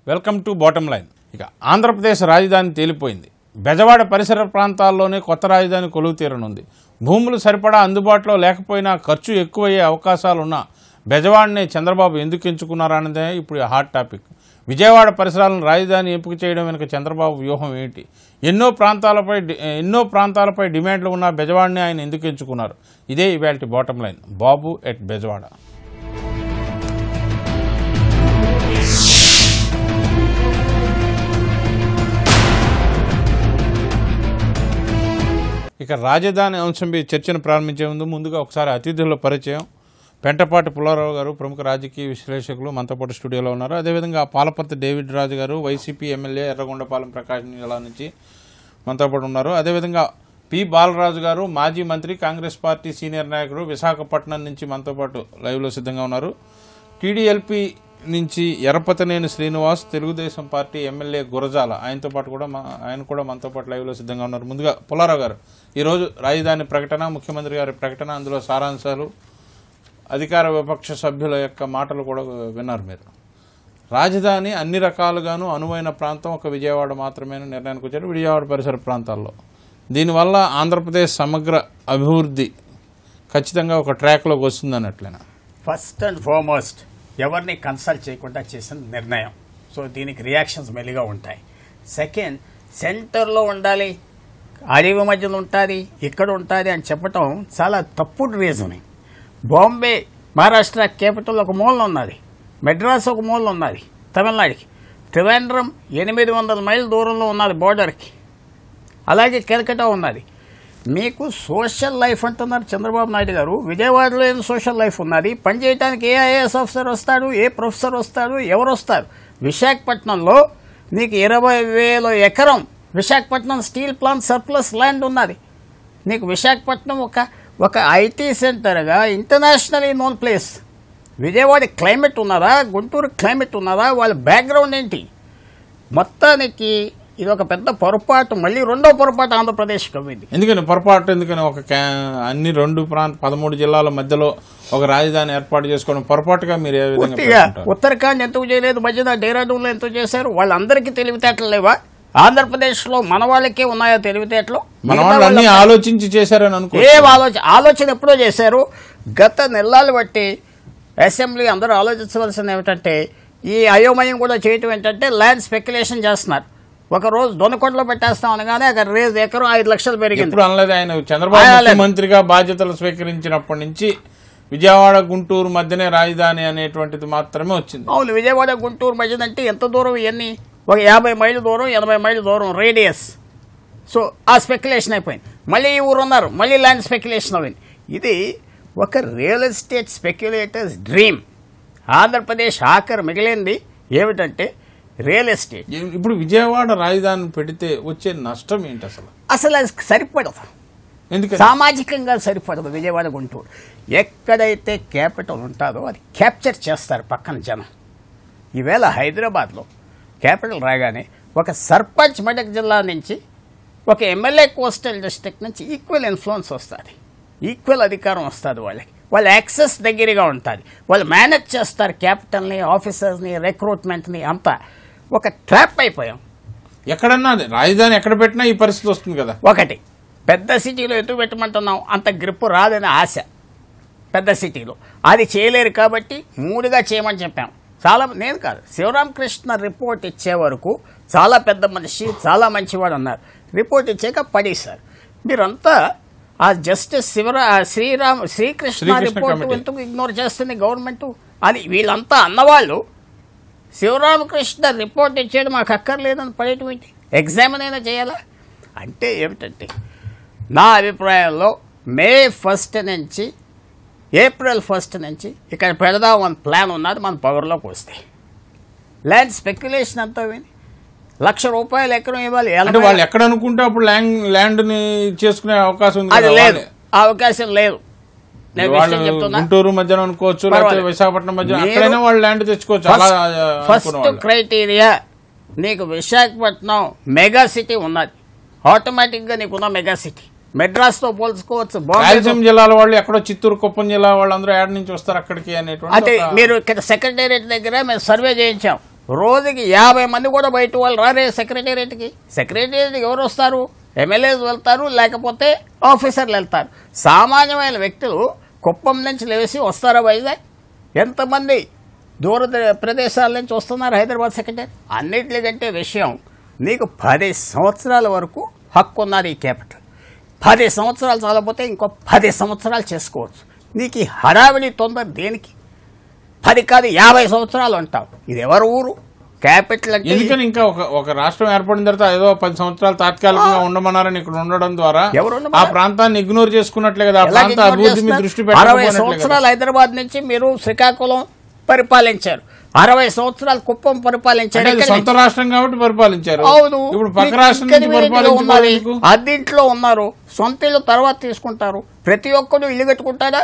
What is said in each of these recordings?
Welcome to bottom line ఇక ఆంధ్రప్రదేశ్ రాజధాని తేలిపోయింది బెజవాడ పరిసర ప్రాంతాల్లోనే కొత్త రాజధాని కొలువు తీరనుంది భూములు సరిపడా అందుబాటులో లేకపోయినా ఖర్చు ఎక్కువయ్యే అవకాశాలున్నా బెజవాడనే చంద్రబాబు ఎందుకు ఎంచుకున్నారన్నదే ఇప్పుడు హాట్ టాపిక్ విజయవాడ పరిసరాలను రాజధాని ఎంపిక చేయడం వెనుక చంద్రబాబు వ్యూహం ఏంటి ఎన్నో ప్రాంతాలపై డి- ఎన్నో ప్రాంతాలపై డిమాండ్లు ఉన్న బెజవాడని ఆయన ఎందుకు ఎంచుకున్నారు ఇదే ఇవాళ bottom line Babu at Bezawada ఇక రాజధాని అంశంపై చర్చను ప్రారంభించే ముందు ముందుగా ఒకసారి అతిథుల పరిచయం పెంటపాటి పుల్లారావు గారు ప్రముఖ రాజకీయ విశ్లేషకులు మనతో పాటు స్టూడియోలో ఉన్నారు అదేవిధంగా పాలపర్తి డేవిడ్ రాజు గారు వైసీపీ ఎమ్మెల్యే ఎర్రగొండపాలెం ప్రకాశం జిల్లా నుంచి మనతో పాటు ఉన్నారు అదేవిధంగా పి బాలరాజు గారు మాజీ మంత్రి కాంగ్రెస్ పార్టీ సీనియర్ నాయకుడు విశాఖపట్నం నుంచి మనతో పాటు లైవ్లో సిద్ధంగా ఉన్నారు టీడీఎల్పీ నుంచి ఎరపతనేని శ్రీనివాస్ తెలుగుదేశం పార్టీ ఎమ్మెల్యే గురజాల ఆయనతో పాటు కూడా మా- ఆయన కూడా మనతో పాటు లైవ్లో సిద్ధంగా ఉన్నారు ముందుగా పుల్లారావు గారు ఈరోజు రాజధాని ప్రకటన ముఖ్యమంత్రి గారి ప్రకటన అందులో సారాంశాలు అధికార విపక్ష సభ్యుల యొక్క మాటలు కూడా విన్నారు మీరు రాజధాని అన్ని రకాలుగాను అనువైన ప్రాంతం ఒక విజయవాడ మాత్రమే అని నిర్ణయానికి వచ్చారు విజయవాడ పరిసర ప్రాంతాల్లో దీనివల్ల ఆంధ్రప్రదేశ్ సమగ్ర అభివృద్ధి ఖచ్చితంగా ఒక ట్రాక్లోకి వస్తుంది అన్నట్లేనా ఫస్ట్ అండ్ ఫార్మోస్ట్ ఎవరిని కన్సల్ట్ చేయకుండా చేసిన నిర్ణయం సో దీనికి రియాక్షన్స్ మెల్లిగా ఉంటాయి సెకండ్ సెంటర్లో ఉండాలి అడవి మధ్యలో ఉంటుంది ఇక్కడ ఉంటుంది అని చెప్పటం చాలా తప్పుడు రీజనింగ్ బాంబే మహారాష్ట్ర క్యాపిటల్ ఒక మూలన ఉన్నది మెడ్రాస్ ఒక మూలన ఉన్నది తమిళనాడుకి త్రివేంద్రం ఎనిమిది వందల మైళ్ళ దూరంలో ఉన్నది బోర్డర్కి అలాగే కెలకటా ఉన్నది మీకు సోషల్ లైఫ్ అంటున్నారు చంద్రబాబు నాయుడు గారు విజయవాడలో ఏం సోషల్ లైఫ్ ఉన్నది పని చేయడానికి ఏ ఐఏఎస్ ఆఫీసర్ వస్తాడు ఏ ప్రొఫెసర్ వస్తాడు ఎవరు వస్తారు విశాఖపట్నంలో నీకు ఇరవై వేల ఎకరం Visakhapatnam steel plant surplus land ఉన్నది నీకు విశాఖపట్నం ఒక ఒక ఐటీ సెంటర్గా internationally known place Vijayawada climate ఉన్నదా గుంటూరు క్లైమేట్ ఉన్నదా వాళ్ళ బ్యాక్గ్రౌండ్ ఏంటి మొత్తానికి ఇది ఒక పెద్ద పొరపాటు మళ్ళీ రెండో పొరపాటు ఆంధ్రప్రదేశ్కి అవ్వింది ఎందుకని పొరపాటు ఎందుకని ఒక క్యా- అన్ని రెండు ప్రాంత పదమూడు జిల్లాల మధ్యలో ఒక రాజధాని ఏర్పాటు చేసుకోవడం పొరపాటుగా మీరు ఏ విధంగా పూర్తిగా పేర్కొంటారు? ఉత్తరాఖండ్ ఎందుకు చేయలేదు మధ్యన డేరాడూన్లో ఎంతో చేశారు వాళ్ళందరికీ తెలివితేటలు లేవా ఆంధ్రప్రదేశ్లో మన వాళ్ళకే ఉన్నాయా తెలివితేటలు మన మిగతా వాళ్ళు అన్ని వాళ్ళ- ఆలోచించి చేశారని అనుకో ఏం ఆలోచన ఆలోచన ఎప్పుడో చేశారు గత నెలలు బట్టి అసెంబ్లీ అందరూ ఆలోచించవలసింది ఏమిటంటే ఈ అయోమయం కూడా చేయటం ఏంటంటే ల్యాండ్ స్పెక్యులేషన్ చేస్తున్నారు ఒక రోజు దొనకొండలో పెట్టేస్తాం అనగానే అక్కడ రేజ్ ఎకరం ఐదు లక్షలు పెరిగింది ఎప్పుడు అనలేదు ఆయన చంద్రబాబు ఆయన లేదు. ముఖ్యమంత్రిగా బాధ్యతలు స్వీకరించినప్పటి నుంచి విజయవాడ గుంటూరు మధ్యనే రాజధాని అనేటువంటిది మాత్రమే వచ్చింది అవును విజయవాడ గుంటూరు మధ్యన అంటే ఎంత దూరం ఇవన్నీ ఒక యాభై మైళ్ళ దూరం ఎనభై మైళ్ళ దూరం రేడియస్ సో ఆ స్పెక్యులేషన్ అయిపోయింది మళ్ళీ ఈ ఊరు ఉన్నారు మళ్ళీ ల్యాండ్ స్పెక్యులేషన్ అయింది ఇది ఒక real estate speculators dream Andhra Pradesh ఆఖరి మిగిలింది ఏమిటంటే రియల్ ఎస్టేట్ ఇప్పుడు విజయవాడ రాజధాని పెడితే వచ్చే నష్టం ఏంటి అసలు అసలు అది సరిపడదు ఎందుకని సామాజికంగా సరిపడదు విజయవాడ గుంటూరు ఎక్కడైతే క్యాపిటల్ ఉంటుందో అది క్యాప్చర్ చేస్తారు పక్కన జనం ఈవేళ హైదరాబాద్లో క్యాపిటల్ రాగానే ఒక సర్పంచ్ మెదక్ జిల్లా నుంచి ఒక ఎమ్మెల్యే కోస్టల్ డిస్ట్రిక్ట్ నుంచి ఈక్వల్ ఇన్ఫ్లుయెన్స్ వస్తుంది ఈక్వల్ అధికారం వస్తుంది వాళ్ళకి వాళ్ళ యాక్సెస్ దగ్గరగా ఉంటుంది వాళ్ళు మేనేజ్ చేస్తారు క్యాపిటల్ని ఆఫీసర్స్ని రిక్రూట్మెంట్ని అంతా ఒక ట్రాప్ అయిపోయాం ఎక్కడన్నా అదే రాజధాని ఎక్కడ పెట్టినా ఈ పరిస్థితి వస్తుంది కదా ఒకటి పెద్ద సిటీలో ఎటు పెట్టమంటున్నాం అంత గ్రిప్ రాదని ఆశ పెద్ద సిటీలో అది చేయలేరు కాబట్టి మూడుగా చేయమని చెప్పాం చాలా నేను కాదు శివరామకృష్ణ రిపోర్ట్ ఇచ్చే వరకు చాలా పెద్ద మనిషి చాలా మంచివాడు అన్నారు రిపోర్ట్ ఇచ్చాక పడేశారు మీరంతా ఆ జస్టిస్ శివరా ఆ శ్రీరామ్ శ్రీకృష్ణ శ్రీకృష్ణ రిపోర్ట్ కమిటీ. ఎందుకు ఇగ్నోర్ చేస్తుంది గవర్నమెంట్ అని వీళ్ళంతా అన్నవాళ్ళు శివరామకృష్ణ రిపోర్ట్ ఇచ్చేది మాకు అక్కర్లేదని పడేయటం ఏంటి ఎగ్జామిన్ అయినా చేయాలా అంటే ఏమిటంటే నా అభిప్రాయంలో మే ఫస్ట్ నుంచి ఏప్రిల్ ఫస్ట్ నుంచి ఇక్కడ పెడదామని ప్లాన్ ఉన్నది మన పవర్లోకి వస్తే ల్యాండ్ స్పెక్యులేషన్ అంతా విని లక్ష రూపాయలు ఎకరం ఇవ్వాలి అంటే ఎనభై- వాళ్ళు ఎక్కడ అనుకుంటే అప్పుడు ల్యాండ్ ల్యాండ్ ని చేసుకునే అవకాశం ఉంది అది కదా లేదు వాళ్ళే. ఆ అవకాశం లేదు నేను వాళ్ళు విషయం చెప్తున్నా గుంటూరు మధ్యన అనుకోవచ్చు లేకపోతే పర్వాలేదు. విశాఖపట్నం మధ్య మీరు అక్కడైనా వాళ్ళు ల్యాండ్ తెచ్చుకోవచ్చు అలా ఫస్ట్ ఫస్ట్ అనుకున్న వాళ్ళు. క్రైటీరియా నీకు విశాఖపట్నం మెగా సిటీ ఉన్నది ఆటోమేటిక్గా నీకున్న మెగా సిటీ మెడ్రాస్తో పోల్చుకోవచ్చు బాంబే రాయలసీమ జిల్లాల వాళ్ళు ఎక్కడో చిత్తూరు కుప్పం జిల్లా వాళ్ళందరూ ఏడ నుంచి వస్తారు అక్కడికి అనేటువంటి అంటే ఒక- మీరు ఇక్కడ సెక్రటేరియట్ దగ్గర మేము సర్వే చేయించాం రోజుకి యాభై మంది కూడా బయట వాళ్ళు రారే సెక్రటేరియట్కి సెక్రటేరియట్కి ఎవరు వస్తారు ఎమ్మెల్యేస్ వెళ్తారు లేకపోతే ఆఫీసర్లు వెళ్తారు సామాన్యమైన వ్యక్తులు కుప్పం నుంచి లేచి వస్తారా వైజాగ్ ఎంతమంది దూర ద- ప్రదేశాల నుంచి వస్తున్నారు హైదరాబాద్ సెక్రటరీ అన్నిటికంటే విషయం నీకు పది సంవత్సరాల వరకు హక్కు ఉన్నది ఈ క్యాపిటల్ పది సంవత్సరాలు చాలకపోతే ఇంకో పది సంవత్సరాలు చేసుకోవచ్చు నీకు ఈ హడావిడి తొందర దేనికి పది కాదు యాభై సంవత్సరాలు అంటావు ఇది ఎవరు ఊరు క్యాపిటల్ అంటే ఎందుకని ఇంకా ఒక ఒక రాష్ట్రం ఏర్పడిన తర్వాత ఏదో పది సంవత్సరాలు తాత్కాలికంగా ఉండమన్నారని ఇక్కడ ఉండడం ద్వారా ఎవరు ఆ ఉండమన్నారు? ప్రాంతాన్ని ఇగ్నోర్ చేసుకున్నట్లే కదా ఆ ఎలా ప్రాంత ignore అభివృద్ధి మీద చేస్తున్నారు? దృష్టి అరవై పెట్టకపోయినట్లే కదా సంవత్సరాలు హైదరాబాద్ నుంచి మీరు శ్రీకాకుళం పరిపాలించారు అరవై సంవత్సరాలు కుప్పం పరిపాలించారు అంటే అది ఎక్కడి సొంత రాష్ట్రం కాబట్టి పరిపాలించారు అవును ఇప్పుడు పక్క మీకు రాష్ట్రం నుంచి inconvenient గా ఉన్నది పరిపాలించుకోవాలి అద్దింట్లో ఉన్నారు సొంత ఇల్లు తర్వాత తీసుకుంటారు ప్రతి ఒక్కరు ఇల్లు కట్టుకుంటారా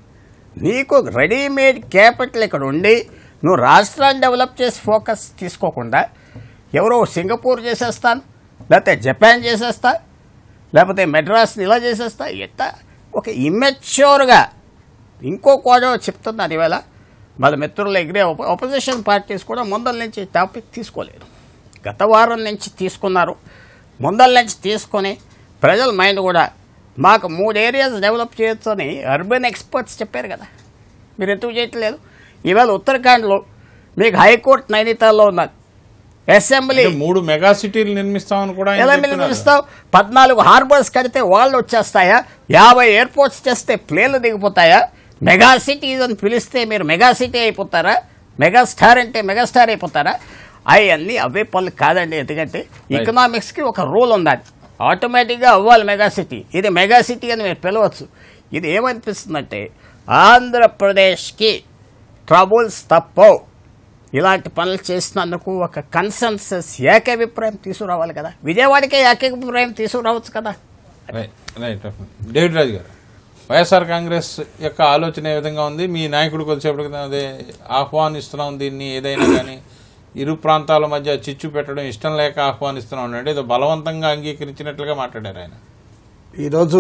నీకు రెడీమేడ్ క్యాపిటల్ ఇక్కడ ఉండి నువ్వు రాష్ట్రాన్ని డెవలప్ చేసి ఫోకస్ తీసుకోకుండా ఎవరో సింగపూర్ చేసేస్తాను లేకపోతే జపాన్ చేసేస్తా లేకపోతే మెడ్రాస్ని ఇలా చేసేస్తా ఎట్ట ఒక ఇమ్మెచ్యూర్గా ఇంకో కోడో చెప్తున్నాను ఇవాళ వాళ్ళ మిత్రుల ఎగ్రే ఆపోజిషన్ పార్టీస్ కూడా ముందల నుంచి టాపిక్ తీసుకోలేరు గత వారం నుంచి తీసుకున్నారు ముందల నుంచి తీసుకొని ప్రజల మైండ్ కూడా మాకు మూడు ఏరియాస్ డెవలప్ చేయొచ్చు అని అర్బన్ ఎక్స్పర్ట్స్ చెప్పారు కదా మీరు ఎందుకు చేయట్లేదు ఇవాళ ఉత్తరాఖండ్లో మీకు హైకోర్టు నైనితాల్లో ఉన్నది అసెంబ్లీ అంటే మూడు మెగా సిటీలు నిర్మిస్తామని కూడా ఆయన ఎలా చెప్తున్నారు. నిలుస్తావు పద్నాలుగు హార్బర్స్ కడితే వాళ్ళు వచ్చేస్తాయా యాభై ఎయిర్పోర్ట్స్ చేస్తే ప్లేన్లు దిగిపోతాయా మెగా సిటీస్ అని పిలిస్తే మీరు మెగా సిటీ అయిపోతారా మెగా స్టార్ అంటే మెగా స్టార్ అయిపోతారా అవన్నీ అవే పనులు కాదండి ఎందుకంటే ఎకనామిక్స్కి ఒక రూల్ ఉందండి ఆటోమేటిక్గా అవ్వాలి మెగా సిటీ ఇది మెగా సిటీ అని మీరు పిలవచ్చు ఇది ఏమనిపిస్తుందంటే ఆంధ్రప్రదేశ్కి ట్రబుల్స్ తప్పవు ఇలాంటి పనులు చేసినందుకు ఒక కన్సెన్సస్ ఏకాభిప్రాయం తీసుకురావాలి కదా విజయవాడకే ఏకాభిప్రాయం తీసుకురావచ్చు కదా రైట్ రైట్ డేవిడ్ రాజు గారు వైఎస్ఆర్ కాంగ్రెస్ యొక్క ఆలోచన ఏ విధంగా ఉంది మీ నాయకుడు కొద్దిసేపటికి అదే ఆహ్వానిస్తున్నాం దీన్ని ఏదైనా కానీ ఇరు ప్రాంతాల మధ్య చిచ్చు పెట్టడం ఇష్టం లేక ఆహ్వానిస్తున్నాం అంటే ఏదో బలవంతంగా అంగీకరించినట్లుగా మాట్లాడారు ఆయన ఈరోజు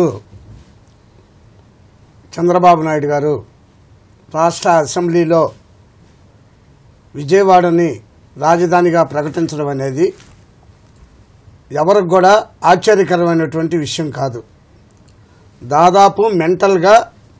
చంద్రబాబు నాయుడు గారు రాష్ట్ర అసెంబ్లీలో విజయవాడని రాజధానిగా ప్రకటించడం అనేది ఎవరికి కూడా ఆశ్చర్యకరమైనటువంటి విషయం కాదు దాదాపు మెంటల్గా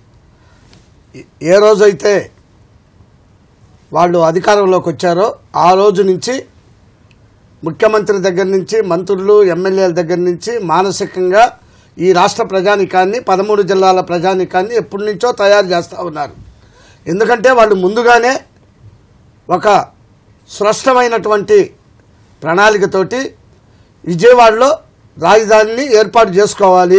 ఏ రోజైతే వాళ్ళు అధికారంలోకి వచ్చారో ఆ రోజు నుంచి ముఖ్యమంత్రి దగ్గర నుంచి మంత్రులు ఎమ్మెల్యేల దగ్గర నుంచి మానసికంగా ఈ రాష్ట్ర ప్రజానికాన్ని పదమూడు జిల్లాల ప్రజానికాన్ని ఎప్పటి నుంచో తయారు చేస్తూ ఉన్నారు ఎందుకంటే వాళ్ళు ముందుగానే ఒక స్పష్టమైనటువంటి ప్రణాళికతోటి విజయవాడలో రాజధానిని ఏర్పాటు చేసుకోవాలి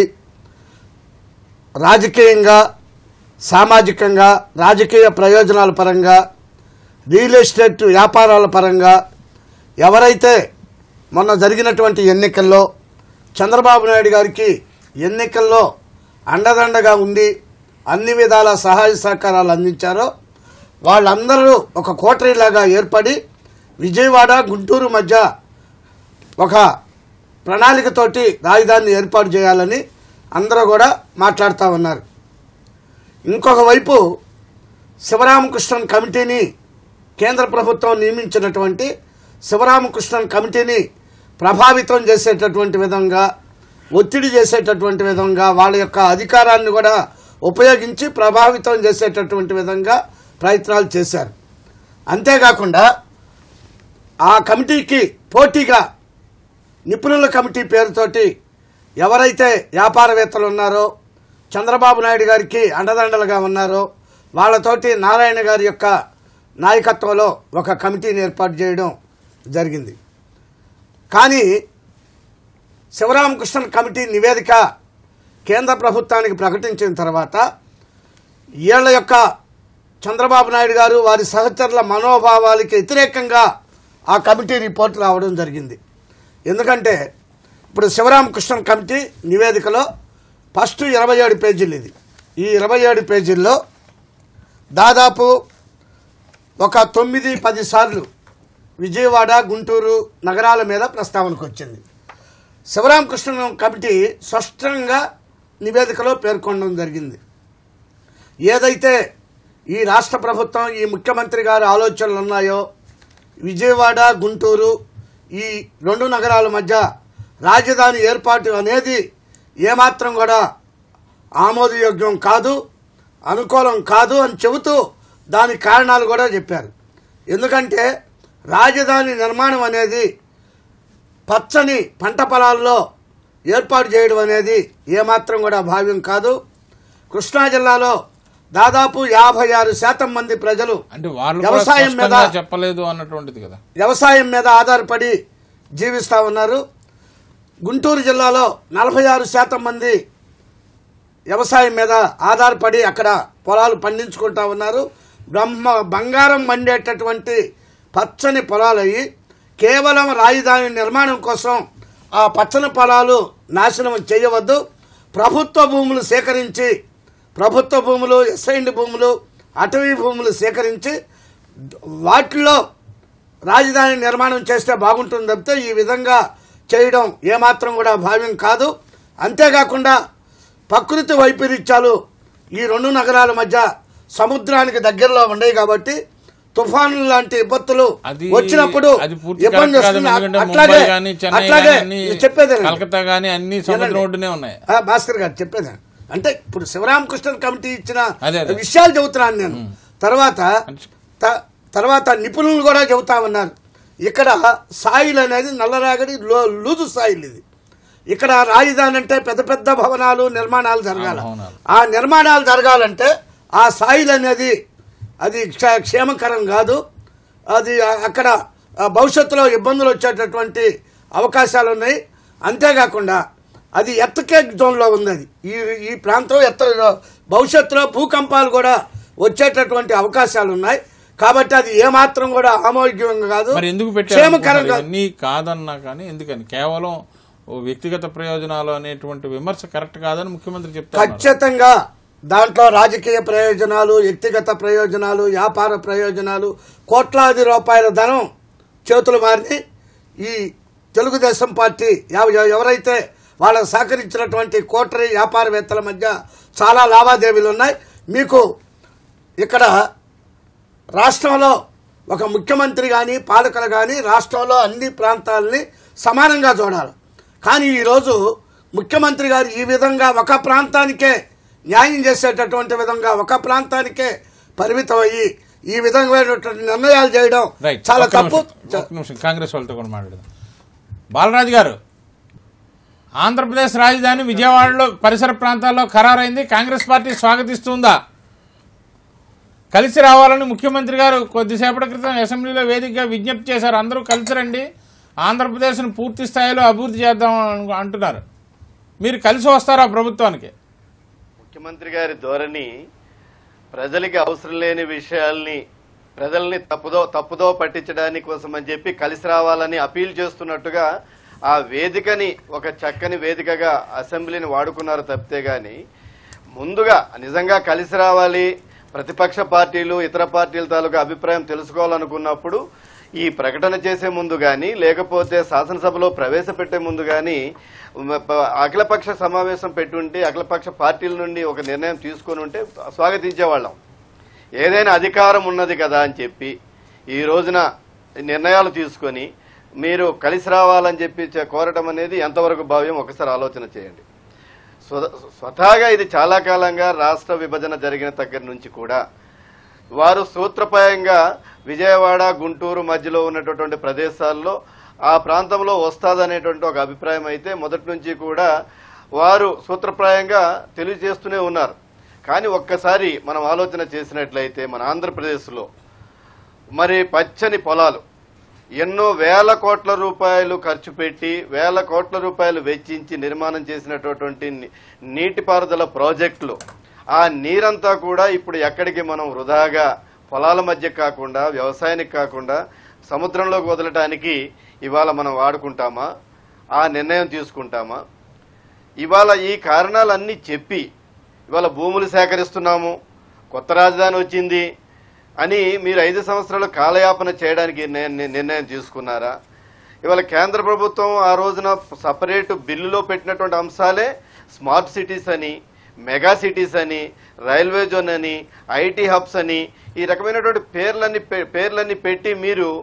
రాజకీయంగా సామాజికంగా రాజకీయ ప్రయోజనాల పరంగా రియల్ ఎస్టేట్ వ్యాపారాల పరంగా ఎవరైతే మొన్న జరిగినటువంటి ఎన్నికల్లో చంద్రబాబు నాయుడు గారికి ఎన్నికల్లో అండదండగా ఉండి అన్ని విధాల సహాయ సహకారాలు అందించారో వాళ్ళందరూ ఒక కోటరీలాగా ఏర్పడి విజయవాడ గుంటూరు మధ్య ఒక ప్రణాళికతోటి రాజధానిని ఏర్పాటు చేయాలని అందరూ కూడా మాట్లాడుతూ ఉన్నారు ఇంకొక వైపు శివరామకృష్ణన్ కమిటీని కేంద్ర ప్రభుత్వం నియమించినటువంటి శివరామకృష్ణన్ కమిటీని ప్రభావితం చేసేటటువంటి విధంగా ఒత్తిడి చేసేటటువంటి విధంగా వాళ్ళ యొక్క అధికారాన్ని కూడా ఉపయోగించి ప్రభావితం చేసేటటువంటి విధంగా ప్రయత్నాలు చేశారు అంతేకాకుండా ఆ కమిటీకి పోటీగా నిపుణుల కమిటీ పేరుతోటి ఎవరైతే వ్యాపారవేత్తలు ఉన్నారో చంద్రబాబు నాయుడు గారికి అండదండలుగా ఉన్నారో వాళ్ళతోటి నారాయణ గారి యొక్క నాయకత్వంలో ఒక కమిటీని ఏర్పాటు చేయడం జరిగింది కానీ శివరామకృష్ణన్ కమిటీ నివేదిక కేంద్ర ప్రభుత్వానికి ప్రకటించిన తర్వాత వీళ్ళ యొక్క చంద్రబాబు నాయుడు గారు వారి సహచరుల మనోభావాలకి వ్యతిరేకంగా ఆ కమిటీ రిపోర్ట్ రావడం జరిగింది ఎందుకంటే ఇప్పుడు శివరామకృష్ణన్ కమిటీ నివేదికలో ఫస్ట్ ఇరవై ఏడు పేజీలు ఇది ఈ ఇరవై ఏడు పేజీల్లో దాదాపు ఒక తొమ్మిది పది సార్లు విజయవాడ గుంటూరు నగరాల మీద ప్రస్తావనకు వచ్చింది శివరామకృష్ణ కమిటీ స్పష్టంగా నివేదికలో పేర్కొనడం జరిగింది ఏదైతే ఈ రాష్ట్ర ప్రభుత్వం ఈ ముఖ్యమంత్రి గారి ఆలోచనలు ఉన్నాయో విజయవాడ గుంటూరు ఈ రెండు నగరాల మధ్య రాజధాని ఏర్పాటు అనేది ఏమాత్రం కూడా ఆమోదయోగ్యం కాదు అనుకూలం కాదు అని చెబుతూ దానికి కారణాలు కూడా చెప్పారు ఎందుకంటే రాజధాని నిర్మాణం అనేది పచ్చని పంట పొలాల్లో ఏర్పాటు చేయడం అనేది ఏమాత్రం కూడా భావ్యం కాదు కృష్ణా జిల్లాలో దాదాపు యాభై ఆరు శాతం మంది ప్రజలు అంటే వాళ్ళు కూడా వ్యవసాయం మీద స్పష్టంగా చెప్పలేదు అన్నటువంటిది కదా వ్యవసాయం మీద ఆధారపడి జీవిస్తూ ఉన్నారు గుంటూరు జిల్లాలో నలభై ఆరు శాతం మంది వ్యవసాయం మీద ఆధారపడి అక్కడ పొలాలు పండించుకుంటా ఉన్నారు బ్రహ్మ బంగారం మండేటటువంటి పచ్చని పొలాలు అయ్యి కేవలం రాజధాని నిర్మాణం కోసం ఆ పచ్చని పొలాలు నాశనం చేయవద్దు ప్రభుత్వ భూములు సేకరించి ప్రభుత్వ భూములు ఎస్ఐండ్ భూములు అటవీ భూములు సేకరించి వాటిలో రాజధాని నిర్మాణం చేస్తే బాగుంటుంది తప్పితే ఈ విధంగా చేయడం ఏమాత్రం కూడా భావ్యం కాదు అంతేకాకుండా ప్రకృతి వైపరీత్యాలు ఈ రెండు నగరాల మధ్య సముద్రానికి దగ్గరలో ఉన్నాయి కాబట్టి తుఫానులు లాంటి విపత్తులు అది వచ్చినప్పుడు అది పూర్తి ఇబ్బంది కరెక్ట్ కాదు వస్తుంది ఎందుకంటే అట్లాగే ముంబై కానీ చెన్నై అట్లాగే కానీ అన్ని నేను చెప్పేది కలకత్తా కానీ అన్ని సముద్రం ఒడ్డునే ఉన్నాయి ఆ, భాస్కర్ గారు చెప్పేది అంటే ఇప్పుడు శివరామకృష్ణ కమిటీ ఇచ్చిన అదే, అదే. విషయాలు చెబుతున్నాను నేను తర్వాత త- తర్వాత నిపుణులు కూడా చెబుతా ఉన్నారు ఇక్కడ సాయిల్ అనేది నల్లరాగడి లో లూజు సాయిల్ ఇది ఇక్కడ రాజధాని అంటే పెద్ద పెద్ద భవనాలు నిర్మాణాలు జరగాలి ఆ, భవనాలు. ఆ నిర్మాణాలు జరగాలంటే ఆ సాయిల్ అనేది అది క్ష- క్షేమకరం కాదు అది ఆ- అక్కడ ఆ, భవిష్యత్తులో ఇబ్బందులు వచ్చేటటువంటి అవకాశాలు ఉన్నాయి అంతేకాకుండా అది ఎత్తకేక్ జోన్లో ఉంది అది ఈ ఈ ప్రాంతం ఎత్త భవిష్యత్తులో భూకంపాలు కూడా వచ్చేటటువంటి అవకాశాలు ఉన్నాయి కాబట్టి అది ఏమాత్రం కూడా ఆమోగ్యంగా కాదు మరి ఎందుకు క్షేమకరం పెట్టారు కాదు ఇవన్నీ కాదన్నా కానీ ఎందుకని కేవలం ఓ వ్యక్తిగత ప్రయోజనాలు అనేటువంటి విమర్శ కరెక్ట్ కాదని ముఖ్యమంత్రి చెప్తారు ఖచ్చితంగా దాంట్లో రాజకీయ ప్రయోజనాలు వ్యక్తిగత ప్రయోజనాలు వ్యాపార ప్రయోజనాలు కోట్లాది రూపాయల ధనం చేతులు మారి ఈ తెలుగుదేశం పార్టీ ఎవ- ఎవరైతే వాళ్ళకు సహకరించినటువంటి కోటరీ వ్యాపారవేత్తల మధ్య చాలా లావాదేవీలు ఉన్నాయి మీకు ఇక్కడ రాష్ట్రంలో ఒక ముఖ్యమంత్రి కానీ పాలకులు కానీ రాష్ట్రంలో అన్ని ప్రాంతాలని సమానంగా చూడాలి కానీ ఈరోజు ముఖ్యమంత్రి గారు ఈ విధంగా ఒక ప్రాంతానికే న్యాయం చేసేటటువంటి విధంగా ఒక ప్రాంతానికే పరిమితం అయ్యి ఈ విధమైనటువంటి నిర్ణయాలు చేయడం రైట్ చాలా ఒక్క తప్పు నిమిషం, ఒక్క నిమిషం కాంగ్రెస్ వాళ్ళతో కూడా మాట్లాడదాం బాలరాజు గారు ఆంధ్రప్రదేశ్ రాజధాని విజయవాడలో పరిసర ప్రాంతాల్లో ఖరారైంది కాంగ్రెస్ పార్టీ స్వాగతిస్తుందా కలిసి రావాలని ముఖ్యమంత్రి గారు కొద్దిసేపటి క్రితం అసెంబ్లీలో వేదికగా విజ్ఞప్తి చేశారు అందరూ కలిసి రండి ఆంధ్రప్రదేశ్ను పూర్తి స్థాయిలో అభివృద్ధి చేద్దాం అను- అంటున్నారు మీరు కలిసి వస్తారా ప్రభుత్వానికి ముఖ్యమంత్రి గారి ధోరణి ప్రజలకి అవసరం లేని విషయాల్ని ప్రజల్ని తప్పుదో తప్పుదో పట్టించడానికి కోసం అని చెప్పి కలిసి రావాలని అపీల్ చేస్తున్నట్టుగా ఆ వేదికని ఒక చక్కని వేదికగా అసెంబ్లీని వాడుకున్నారు తప్పితే గాని ముందుగా నిజంగా కలిసి రావాలి ప్రతిపక్ష పార్టీలు ఇతర పార్టీల తాలూకా అభిప్రాయం తెలుసుకోవాలనుకున్నప్పుడు ఈ ప్రకటన చేసే ముందు గాని లేకపోతే శాసనసభలో ప్రవేశపెట్టే ముందు గాని మ- ప- అఖిలపక్ష సమావేశం పెట్టుంటే అఖిలపక్ష పార్టీల నుండి ఒక నిర్ణయం తీసుకొని ఉంటే స్వాగతించేవాళ్ళం ఏదైనా అధికారం ఉన్నది కదా అని చెప్పి ఈ రోజున నిర్ణయాలు తీసుకొని మీరు కలిసి రావాలని చెప్పి చే- కోరటం అనేది ఎంతవరకు భావ్యం ఒకసారి ఆలోచన చేయండి స్వ- స్వతహాగా ఇది చాలా కాలంగా రాష్ట్ర విభజన జరిగిన దగ్గర నుంచి కూడా వారు సూత్రప్రాయంగా విజయవాడ గుంటూరు మధ్యలో ఉన్నటువంటి ప్రదేశాల్లో ఆ ప్రాంతంలో వస్తాదనేటువంటి ఒక అభిప్రాయం అయితే మొదటి నుంచి కూడా వారు సూత్రప్రాయంగా తెలియజేస్తూనే ఉన్నారు కానీ ఒక్కసారి మనం ఆలోచన చేసినట్లయితే మన ఆంధ్రప్రదేశ్లో మరి పచ్చని పొలాలు ఎన్నో వేల కోట్ల రూపాయలు ఖర్చు పెట్టి వేల కోట్ల రూపాయలు వెచ్చించి నిర్మాణం చేసినటువంటి ని- నీటిపారుదల ప్రాజెక్టులు ఆ నీరంతా కూడా ఇప్పుడు ఎక్కడికి మనం వృధాగా పొలాల మధ్య కాకుండా వ్యవసాయానికి కాకుండా సముద్రంలోకి వదలటానికి ఇవాళ మనం వాడుకుంటామా ఆ నిర్ణయం తీసుకుంటామా ఇవాళ ఈ కారణాలన్నీ చెప్పి ఇవాళ భూములు సేకరిస్తున్నాము కొత్త రాజధాని వచ్చింది అని మీరు ఐదు సంవత్సరాలు కాలయాపన చేయడానికి నిర్ణయం నిర్ణయం తీసుకున్నారా ఇవాళ కేంద్ర ప్రభుత్వం ఆ రోజున సపరేట్ బిల్లులో పెట్టినటువంటి అంశాలే స్మార్ట్ సిటీస్ అని మెగా సిటీస్ అని రైల్వే జోన్ అని ఐటీ హబ్స్ అని ఈ రకమైనటువంటి పేర్లన్నీ పె- పేర్లన్నీ పెట్టి మీరు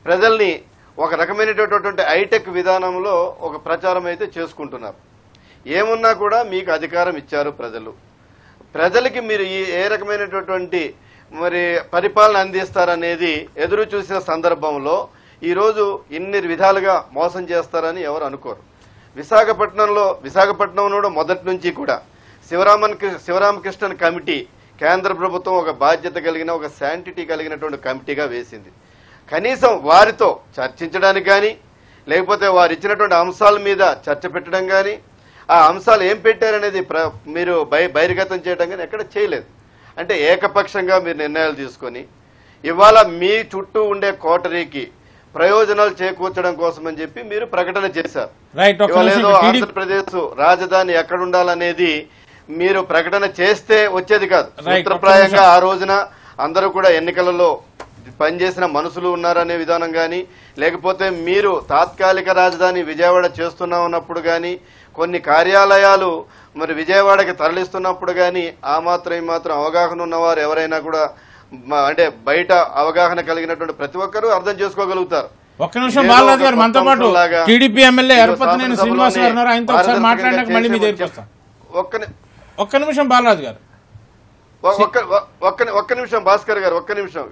ప్రజల్ని ఒక రకమైనటువంటి హైటెక్ విధానంలో ఒక ప్రచారం అయితే చేసుకుంటున్నారు ఏమున్నా కూడా మీకు అధికారం ఇచ్చారు ప్రజలు ప్రజలకి మీరు ఈ ఏ రకమైనటువంటి మరి పరిపాలన అందిస్తారనేది ఎదురు చూసిన సందర్భంలో ఈరోజు ఇన్ని విధాలుగా మోసం చేస్తారని ఎవరు అనుకోరు విశాఖపట్నంలో విశాఖపట్నంలో కూడా మొదటి నుంచి కూడా శివరామన్ శివరామకృష్ణన్ కమిటీ కేంద్ర ప్రభుత్వం ఒక బాధ్యత కలిగిన ఒక శాంటిటీ కలిగినటువంటి కమిటీగా వేసింది కనీసం వారితో చర్చించడానికి కానీ లేకపోతే వారు ఇచ్చినటువంటి అంశాల మీద చర్చ పెట్టడం కానీ ఆ అంశాలు ఏం పెట్టారనేది ప్ర మీరు బై బహిర్గతం చేయడం కానీ ఎక్కడ చేయలేదు అంటే ఏకపక్షంగా మీరు నిర్ణయాలు తీసుకొని ఇవాళ మీ చుట్టూ ఉండే కోటరీకి ప్రయోజనాలు చేకూర్చడం కోసం అని చెప్పి మీరు ప్రకటన చేశారు రైట్ ఒక్క ఇవాళ నిమిషం ఏదో టీడీపీ ఆంధ్రప్రదేశ్ రాజధాని ఎక్కడ ఉండాలనేది మీరు ప్రకటన చేస్తే వచ్చేది కాదు Right, సూత్రప్రాయంగా ఒక్క ఆ రోజున అందరూ కూడా ఎన్నికలలో పనిచేసిన మనుషులు ఉన్నారనే విధానం గాని లేకపోతే మీరు తాత్కాలిక రాజధాని విజయవాడ చేస్తున్నామన్నప్పుడు గాని కొన్ని కార్యాలయాలు మరి విజయవాడకి తరలిస్తున్నప్పుడు గాని ఆ మాత్రం ఈ మాత్రం అవగాహన ఉన్నవారు ఎవరైనా కూడా మ- అంటే బయట అవగాహన కలిగినటువంటి ప్రతి ఒక్కరూ అర్థం చేసుకోగలుగుతారు ఒక్క నిమిషం ఏదో బాలరాజు ఒక గారు మనతో కొత్త పాటు అంశంలాగా టీడీపీ ఎమ్మెల్యే ఏదో ఎరపతినేని శాసనసభలోనే శ్రీనివాస్ గారు ఉన్నారు ఆయనతో ఒకసారి పారదర్శకంగా మాట్లాడినాక మళ్ళీ మీ చేసే దగ్గరికి వస్తాం ఒక్క ని- ఒక్క నిమిషం బాలరాజు గారు ఒ- ఒక్క ఒ- ఒక్క ని- ఒక్క నిమిషం భాస్కర్ గారు ఒక్క నిమిషం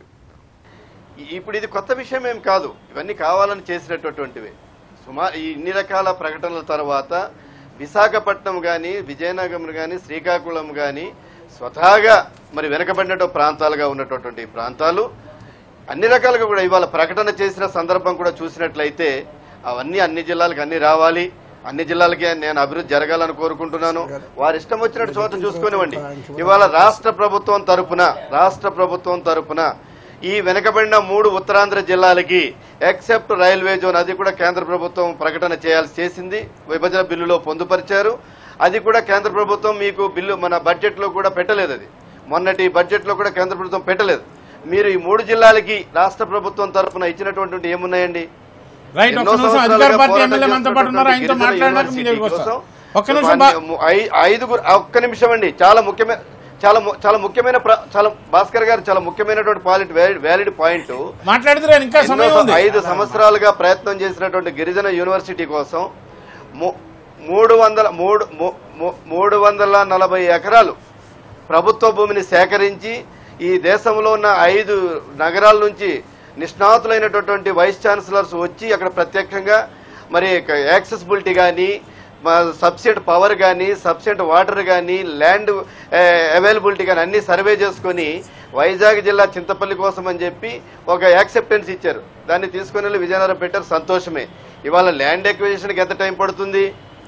ఈ- ఇప్పుడు ఇది కొత్త విషయం ఏం కాదు ఇవన్నీ కావాలని చేసినటువంటివి సుమారు ఈ ఇన్ని రకాల ప్రకటనల తర్వాత విశాఖపట్నం గాని విజయనగరం గాని శ్రీకాకుళం గాని స్వతహాగా మరి వెనకబడిన ప్రాంతాలుగా ఉన్నటువంటి ఈ ప్రాంతాలు అన్ని రకాలుగా కూడా ఇవాళ ప్రకటన చేసిన సందర్భం కూడా చూసినట్లయితే అవన్నీ అన్ని జిల్లాలకు అన్ని రావాలి అన్ని జిల్లాలకి నేను అభివృద్ధి జరగాలని కోరుకుంటున్నాను వారి ఇష్టం వచ్చినట్టు చోట చూసుకునివ్వండి ఇవాళ రాష్ట్ర ప్రభుత్వం తరపున రాష్ట్ర ప్రభుత్వం తరపున ఈ వెనకబడిన మూడు ఉత్తరాంధ్ర జిల్లాలకి ఎక్సెప్ట్ రైల్వే జోన్ అది కూడా కేంద్ర ప్రభుత్వం ప్రకటన చేయాల్సి చేసింది విభజన బిల్లులో పొందుపరిచారు అది కూడా కేంద్ర ప్రభుత్వం మీకు బిల్లు మన బడ్జెట్ లో కూడా పెట్టలేదు అది మొన్నటి బడ్జెట్ లో కూడా కేంద్ర ప్రభుత్వం పెట్టలేదు మీరు ఈ మూడు జిల్లాలకి రాష్ట్ర ప్రభుత్వం తరపున ఇచ్చినటువంటి ఏమున్నాయండి రైట్ ఒక్క ఎన్నో నిమిషం సంవత్సరాలుగా అధికార పార్టీ పోరాటం ఎమ్మెల్యే మనతో పాటు ఉన్నారు ఆయనతో చేస్తున్నటువంటి మాట్లాడినాక మీ గిరిజన దగ్గరికి వస్తాం యూనివర్సిటీ ఒక్క నిమిషం బా- కోసం ఐ- ఐదుగురు ఒక్క నిమిషం అండి చాలా ముఖ్యమైన చాలా ము- చాలా ముఖ్యమైన ప్ర- చాలా భాస్కర్ గారు చాలా ముఖ్యమైనటువంటి పాలిట్ వ్యాలిడ్ పాయింట్ మాట్లాడితే ఇంకా ఎన్నో సమయం ఉంది ఐదు సంవత్సరాలుగా ప్రయత్నం చేసినటువంటి గిరిజన యూనివర్సిటీ కోసం ము- మూడు వందల మూడు ము- ము- మూడు వందల నలభై ఎకరాలు ప్రభుత్వ భూమిని సేకరించి ఈ దేశంలో ఉన్న ఐదు నగరాల నుంచి నిష్ణాతులైనటువంటి వైస్ ఛాన్సలర్స్ వచ్చి అక్కడ ప్రత్యక్షంగా మరి యాక్సెసిబిలిటీ కానీ సబ్సిడెంట్ పవర్ కానీ సబ్సిడెంట్ వాటర్ కానీ ల్యాండ్ అవైలబిలిటీ కానీ అన్ని సర్వే చేసుకొని వైజాగ్ జిల్లా చింతపల్లి కోసం అని చెప్పి ఒక యాక్సెప్టెన్స్ ఇచ్చారు దాన్ని తీసుకొని వెళ్ళి విజయనగరం పెట్టారు సంతోషమే ఇవాళ ల్యాండ్ ఎక్విజిషన్కి ఎంత టైం పడుతుంది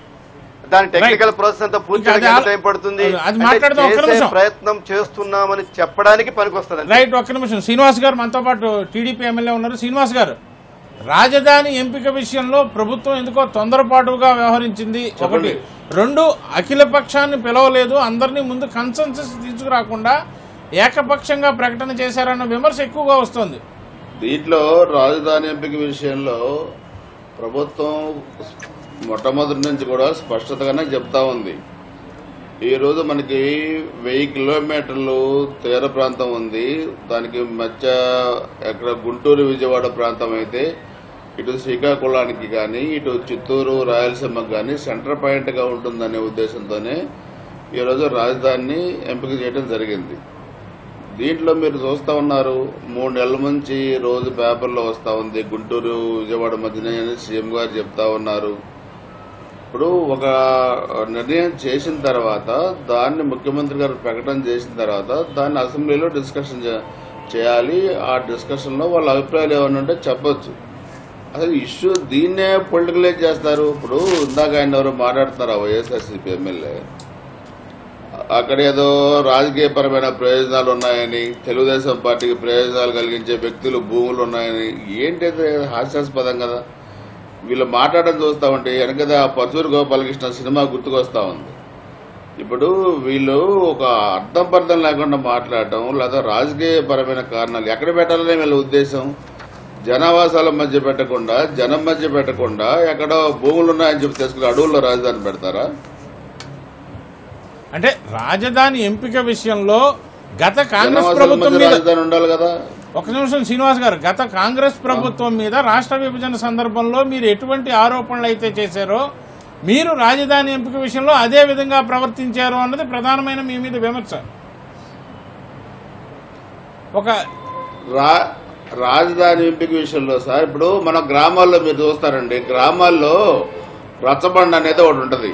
దాని టెక్నికల్ ప్రాసెస్ అంతా పూర్తి ఇంకా అది చేయడానికి ఎంత ఆల్- టైం పడుతుంది అది అంటే మాట్లాడదాం, ఒక్క చేసే నిమిషం. ప్రయత్నం చేస్తున్నామని చెప్పడానికి పనికొస్తుంది రైట్ ఒక్క నిమిషం శ్రీనివాస్ గారు మనతో పాటు టీడీపీ ఎమ్మెల్యే ఉన్నారు శ్రీనివాస్ గారు రాజధాని ఎంపిక విషయంలో ప్రభుత్వం ఎందుకో తొందరపాటుగా వ్యవహరించింది ఒకటి రెండు అఖిల పక్షాన్ని పిలవలేదు అందరినీ ముందు కన్సెన్సస్ తీసుకురాకుండా ఏకపక్షంగా ప్రకటన చేశారన్న విమర్శ ఎక్కువగా వస్తుంది దీంట్లో రాజధాని ఎంపిక విషయంలో ప్రభుత్వం మొట్టమొదటి నుంచి కూడా స్పష్టతగానే చెప్తా ఉంది ఈ రోజు మనకి వెయ్యి కిలోమీటర్లు తీర ప్రాంతం ఉంది దానికి మధ్య ఎక్కడ గుంటూరు విజయవాడ ప్రాంతం అయితే ఇటు శ్రీకాకుళానికి కానీ ఇటు చిత్తూరు రాయలసీమకు కానీ సెంటర్ పాయింట్గా ఉంటుందనే ఉద్దేశంతోనే ఈరోజు రాజధానిని ఎంపిక చేయడం జరిగింది దీంట్లో మీరు చూస్తా ఉన్నారు మూడు నెలల నుంచి రోజు పేపర్లో వస్తా ఉంది గుంటూరు విజయవాడ మధ్యనే అని సీఎం గారు చెప్తా ఉన్నారు ఇప్పుడు ఒక నిర్ణయం చేసిన తర్వాత దాన్ని ముఖ్యమంత్రి గారు ప్రకటన చేసిన తర్వాత దాన్ని అసెంబ్లీలో డిస్కషన్ చే- చేయాలి ఆ డిస్కషన్లో వాళ్ళ అభిప్రాయాలు ఏమైనా ఉంటే చెప్పొచ్చు అసలు ఇష్యూ దీన్నే పొలిటికలైజ్ చేస్తారు ఇప్పుడు ఇందాక ఆయన ఎవరు మాట్లాడుతున్నారు ఆ వైఎస్ఆర్సీపీ ఎమ్మెల్యే అక్కడ ఏదో రాజకీయపరమైన ప్రయోజనాలు ఉన్నాయని తెలుగుదేశం పార్టీకి ప్రయోజనాలు కలిగించే వ్యక్తులు భూములు ఉన్నాయని ఏంటి అది హాస్యాస్పదం కదా వీళ్ళు మాట్లాడడం చూస్తా ఉంటే వెనకదా పచ్చూరు గోపాలకృష్ణ సినిమా గుర్తుకొస్తా ఉంది ఇప్పుడు వీళ్ళు ఒక అర్థం పర్థం లేకుండా మాట్లాడటం లేదా రాజకీయపరమైన కారణాలు ఎక్కడ పెట్టాలనే వీళ్ళ ఉద్దేశం జనావాసాల మధ్య పెట్టకుండా జనం మధ్య పెట్టకుండా ఎక్కడో భూములు ఉన్నాయని చెప్పి తెలుసుకుని అడవుల్లో రాజధాని పెడతారా అంటే రాజధాని ఎంపిక విషయంలో గత కాంగ్రెస్ జనావాసాల ప్రభుత్వం మధ్య మీద రాజధాని ఉండాలి కదా ఒక నిమిషం శ్రీనివాస్ గారు గత కాంగ్రెస్ ప్రభుత్వం మీద రాష్ట్ర విభజన సందర్భంలో మీరు ఎటువంటి ఆరోపణలు అయితే చేశారో మీరు రాజధాని ఎంపిక విషయంలో అదే విధంగా ప్రవర్తించారు అన్నది ప్రధానమైన మీ మీద విమర్శ ఒక రా రాజధాని ఎంపిక విషయంలో సార్ ఇప్పుడు మన గ్రామాల్లో మీరు చూస్తారండి గ్రామాల్లో రచ్చబండ అనేది ఒకటి ఉంటుంది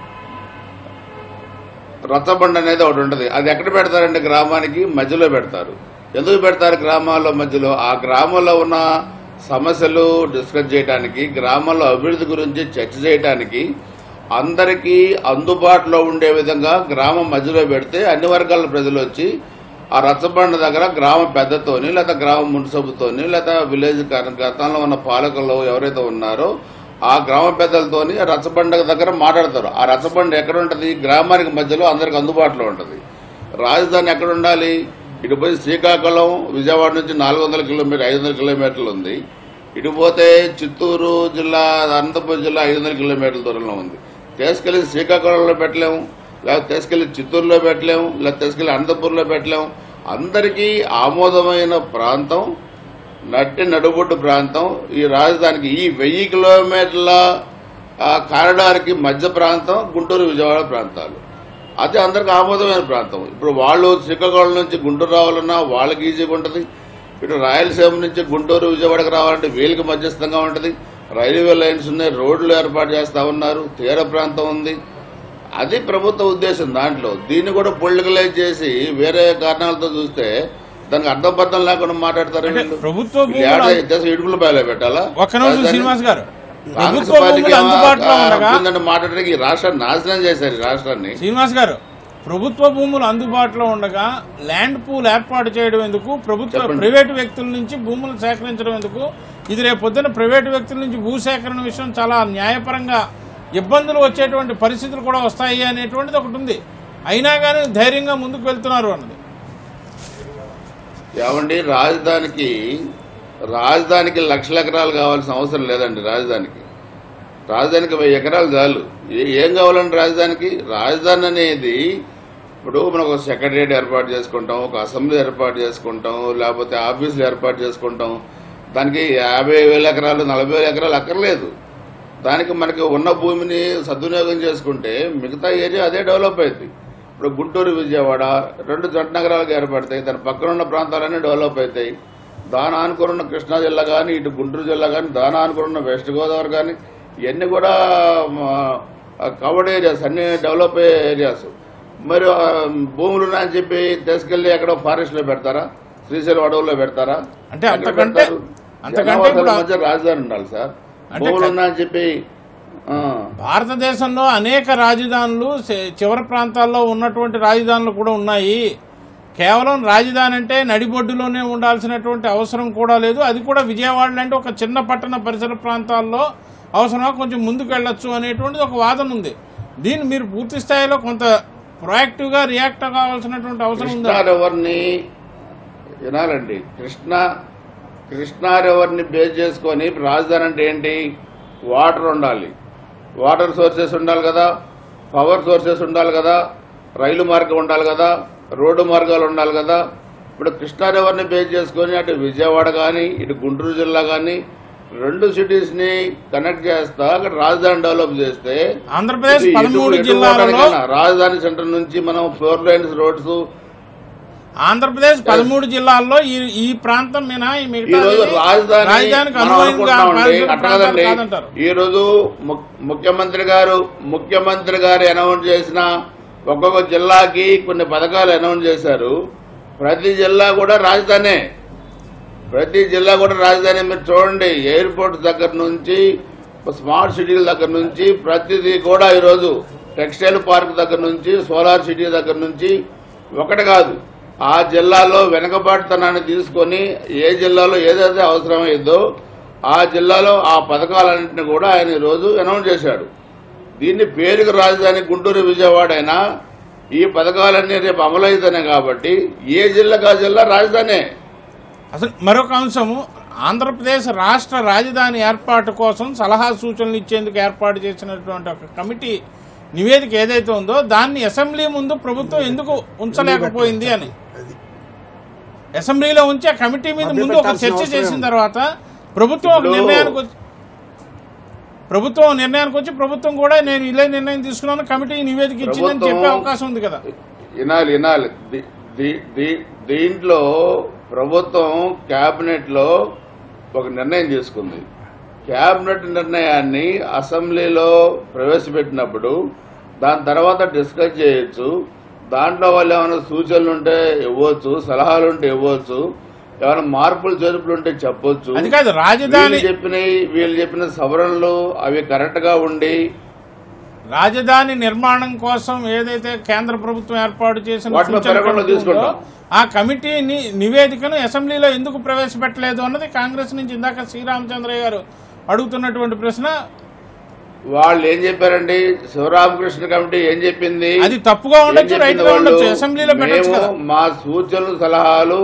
రచ్చబండ అనేది ఒకటి ఉంటుంది అది ఎక్కడ పెడతారండి గ్రామానికి మధ్యలో పెడతారు ఎందుకు పెడతారు గ్రామాల్లో మధ్యలో ఆ గ్రామంలో ఉన్న సమస్యలు డిస్కస్ చేయడానికి గ్రామంలో అభివృద్ధి గురించి చర్చ చేయడానికి అందరికీ అందుబాటులో ఉండే విధంగా గ్రామం మధ్యలో పెడితే అన్ని వర్గాల ప్రజలు వచ్చి ఆ రచ్చబండ దగ్గర గ్రామ పెద్దతోని లేదా గ్రామ మున్సబుతోని లేదా విలేజ్ క- గతంలో ఉన్న పాలకులు ఎవరైతే ఉన్నారో ఆ గ్రామ పెద్దలతోని ఆ రచ్చబండ దగ్గర మాట్లాడతారు ఆ రచ్చబండ ఎక్కడ ఉంటది గ్రామానికి మధ్యలో అందరికి అందుబాటులో ఉంటది రాజధాని ఎక్కడ ఉండాలి ఇటు పోయి శ్రీకాకుళం విజయవాడ నుంచి నాలుగు వందల కిలోమీటర్ ఐదు వందల కిలోమీటర్లు ఉంది ఇటు పోతే చిత్తూరు జిల్లా అనంతపురం జిల్లా ఐదు వందల కిలోమీటర్ల దూరంలో ఉంది తీసుకెళ్లి శ్రీకాకుళంలో పెట్టలేము లేకపోతే తీసుకెళ్లి చిత్తూరులో పెట్టలేము లేకపోతే తీసుకెళ్లి అనంతపురంలో పెట్టలేము అందరికీ ఆమోదమైన ప్రాంతం నట్టి నడుబొడ్డు ప్రాంతం ఈ రాజధానికి ఈ వెయ్యి కిలోమీటర్ల ఆ, కారిడార్కి మధ్య ప్రాంతం గుంటూరు విజయవాడ ప్రాంతాలు అది అందరికి ఆమోదమైన ప్రాంతం ఇప్పుడు వాళ్ళు శ్రీకాకుళం నుంచి గుంటూరు రావాలన్నా వాళ్ళకి ఈజీగా ఉంటుంది ఇటు రాయలసీమ నుంచి గుంటూరు విజయవాడకు రావాలంటే వీళ్ళకి మధ్యస్థంగా ఉంటుంది రైల్వే లైన్స్ ఉన్నాయి రోడ్లు ఏర్పాటు చేస్తా ఉన్నారు తీర ప్రాంతం ఉంది అది ప్రభుత్వ ఉద్దేశం దాంట్లో దీన్ని కూడా పొలిటికలైజ్ చేసి వేరే కారణాలతో చూస్తే దానికి అర్థం పర్థం లేకుండా మాట్లాడతారు అంటే వీళ్ళు. ప్రభుత్వ వీళ్ళు భూములు ఏడ చేసి ఇడుపుల బయలు పెట్టాలా ఒక్క నిమిషం రాజధాని? శ్రీనివాస్ గారు కాంగ్రెస్ ప్రభుత్వ పార్టీకి భూములు అందుబాటులో ఆ, ఉండగా ఉంటుందంటే మాట్లాడడానికి ఈ రాష్ట్రాన్ని నాశనం చేశారు ఈ రాష్ట్రాన్ని శ్రీనివాస్ గారు ప్రభుత్వ భూములు అందుబాటులో ఉండగా ల్యాండ్ పూల్ ఏర్పాటు చేయడం ఎందుకు ప్రభుత్వ చెప్పండి. ప్రైవేటు వ్యక్తుల నుంచి భూములు సేకరించడం ఎందుకు ఇది రేపు పొద్దున ప్రైవేటు వ్యక్తుల నుంచి భూ సేకరణ విషయం చాలా న్యాయపరంగా ఇబ్బందులు వచ్చేటువంటి పరిస్థితులు కూడా వస్తాయి అనేటువంటిది ఒకటి ఉంది అయినా కానీ ధైర్యంగా ముందుకు వెళ్తున్నారు అన్నది ఏమండి రాజధానికి రాజధానికి లక్షల ఎకరాలు కావాల్సిన అవసరం లేదండి రాజధానికి రాజధానికి వెయ్యి ఎకరాలు చాలు ఏ- ఏం కావాలండి రాజధానికి రాజధాని అనేది ఇప్పుడు మనం ఒక సెక్రటరియట్ ఏర్పాటు చేసుకుంటాం ఒక అసెంబ్లీ ఏర్పాటు చేసుకుంటాం లేకపోతే ఆఫీసులు ఏర్పాటు చేసుకుంటాం దానికి యాభై వేల ఎకరాలు నలభై వేల ఎకరాలు అక్కర్లేదు దానికి మనకి ఉన్న భూమిని సద్వినియోగం చేసుకుంటే మిగతా ఏరియా అదే డెవలప్ అవుతుంది ఇప్పుడు గుంటూరు విజయవాడ రెండు జంట నగరాలకు ఏర్పడతాయి దాని పక్కన ఉన్న ప్రాంతాలన్నీ డెవలప్ అవుతాయి దాని ఆనుకుని ఉన్న కృష్ణా జిల్లా కానీ ఇటు గుంటూరు జిల్లా కానీ దాని ఆనుకుని ఉన్న వెస్ట్ గోదావరి కానీ ఇవన్నీ కూడా కవర్డ్ ఏరియాస్ అన్ని డెవలప్ అయ్యే ఏరియాస్ మరి ఆ, భూములు ఉన్నాయని చెప్పి తీసుకెళ్లి ఎక్కడో ఫారెస్ట్ లో పెడతారా శ్రీశైలం అడవుల్లో పెడతారా అంటే ఎక్కడ అంతకంటే- పెడతారు? అంతకంటే జనాభా ఇప్పుడు- మధ్య రాజధాని ఉండాలి సార్ అంటే భూములు క- ఉన్నాయని చెప్పి ఆ, భారతదేశంలో అనేక రాజధానులు చె- చివరి ప్రాంతాల్లో ఉన్నటువంటి రాజధానులు కూడా ఉన్నాయి కేవలం రాజధాని అంటే నడిబొడ్డులోనే ఉండాల్సినటువంటి అవసరం కూడా లేదు అది కూడా విజయవాడ లాంటి ఒక చిన్న పట్టణ పరిసర ప్రాంతాల్లో అవసరమా కొంచెం ముందుకు వెళ్ళొచ్చు అనేటువంటిది ఒక వాదన ఉంది దీన్ని మీరు పూర్తి స్థాయిలో కొంత ప్రొయాక్టివ్గా రియాక్ట్ కావాల్సినటువంటి అవసరం ఉంది కృష్ణా రివర్ని వినాలండి కృష్ణ కృష్ణా రివర్ని బేస్ చేసుకొని రాజధాని అంటే ఏంటి వాటర్ ఉండాలి వాటర్ సోర్సెస్ ఉండాలి కదా పవర్ సోర్సెస్ ఉండాలి కదా రైలు మార్గం ఉండాలి కదా రోడ్డు మార్గాలు ఉండాలి కదా ఇప్పుడు కృష్ణా రివర్ని బేస్ చేసుకొని అటు విజయవాడ కానీ ఇటు గుంటూరు జిల్లా కానీ రెండు సిటీస్ ని కనెక్ట్ చేస్తా అక్కడ రాజధాని డెవలప్ చేస్తే ఆంధ్రప్రదేశ్ ఇటు- పదమూడు ఇటు జిల్లాలలో పోవడానికైనా రాజధాని సెంటర్ నుంచి మనం ఫోర్ లైన్స్ రోడ్స్ ఆంధ్రప్రదేశ్ పదమూడు జిల్లాల్లో ఈ ఈ ప్రాంతం మినహా ఈ ఈ మిగతా రోజు రాజధాని రాజధానికి మనం అనువయంగా అనుకుంటున్నామండి, పారిశుద్ధ అట్లా ప్రాంతాలు కదండి. కాదంటారు ఈ రోజు ము- ముఖ్యమంత్రి గారు ముఖ్యమంత్రి గారు అనౌన్స్ చేసిన ఒక్కొక్క జిల్లాకి కొన్ని పథకాలు అనౌన్స్ చేశారు ప్రతి జిల్లా కూడా రాజధానే ప్రతి జిల్లా కూడా రాజధాని మీరు చూడండి ఎయిర్పోర్ట్ దగ్గర నుంచి స్మార్ట్ సిటీల దగ్గర నుంచి ప్రతిదీ కూడా ఈరోజు టెక్స్టైల్ పార్క్ దగ్గర నుంచి సోలార్ సిటీ దగ్గర నుంచి ఒకటి కాదు ఆ జిల్లాలో వెనుకబాటుతనాన్ని తీసుకొని ఏ జిల్లాలో ఏదైతే అవసరమైందో ఆ జిల్లాలో ఆ పథకాలన్నింటినీ కూడా ఆయన ఈరోజు అనౌన్స్ చేశాడు దీన్ని పేరుకు రాజధాని గుంటూరు విజయవాడ అయినా ఈ పథకాలన్నీ రేపు అమలవుతాయి కాబట్టి ఏ జిల్లాకు ఆ జిల్లా రాజధానే అసలు మరొక అంశము ఆంధ్రప్రదేశ్ రాష్ట్ర రాజధాని ఏర్పాటు కోసం సలహా సూచనలు ఇచ్చేందుకు ఏర్పాటు చేసినటువంటి ఒక కమిటీ నివేదిక ఏదైతే ఉందో దాన్ని అసెంబ్లీ ముందు ప్రభుత్వం ఎందుకు ఉంచలేకపోయింది అని అసెంబ్లీలో ఉంచి ఆ కమిటీ మీద మభ్య ముందు ఒక పెట్టాల్సిన చర్చ అవసరం చేసిన ఏముంది? తర్వాత ప్రభుత్వం ఒక ఇప్పుడు- నిర్ణయానికి వచ్చి ప్రభుత్వం నిర్ణయానికి వచ్చి ప్రభుత్వం కూడా నేను ఇదే నిర్ణయం తీసుకున్నాను కమిటీ నివేదిక ఇచ్చిందని ప్రభుత్వం- చెప్పే అవకాశం ఉంది కదా వినాలి వినాలి దీ- దీ- దీ- దీంట్లో ప్రభుత్వం కేబినెట్ లో ఒక నిర్ణయం తీసుకుంది కేబినెట్ నిర్ణయాన్ని అసెంబ్లీలో ప్రవేశపెట్టినప్పుడు దాని తర్వాత డిస్కస్ చేయొచ్చు దాంట్లో వాళ్ళు ఏమైనా సూచనలు ఉంటే ఇవ్వచ్చు సలహాలు ఉంటే ఇవ్వచ్చు ఏమైనా మార్పులు చేర్పులు ఉంటే చెప్పొచ్చు అది కాదు రాజధాని వీళ్ళు చెప్పినవి వీళ్ళు చెప్పిన సవరణలు అవి కరెక్ట్ గా ఉండి రాజధాని నిర్మాణం కోసం ఏదైతే కేంద్ర ప్రభుత్వం ఏర్పాటు చేసిన వాటిలో సూచన పరిగణలో కమిటీ ఉందో, తీసుకుంటాం. ఆ కమిటీ ని- నివేదికను అసెంబ్లీలో ఎందుకు ప్రవేశపెట్టలేదు అన్నది కాంగ్రెస్ నుంచి ఇందాక శ్రీరామచంద్రయ్య గారు అడుగుతున్నటువంటి ప్రశ్న వాళ్ళు ఏం చెప్పారండి శివరామకృష్ణ కమిటీ ఏం చెప్పింది అది తప్పుగా ఏం ఉండొచ్చు చెప్పింది రైట్ గా వాళ్ళు? ఉండొచ్చు అసెంబ్లీలో పెట్టచ్చు మేము కదా మా సూచనలు సలహాలు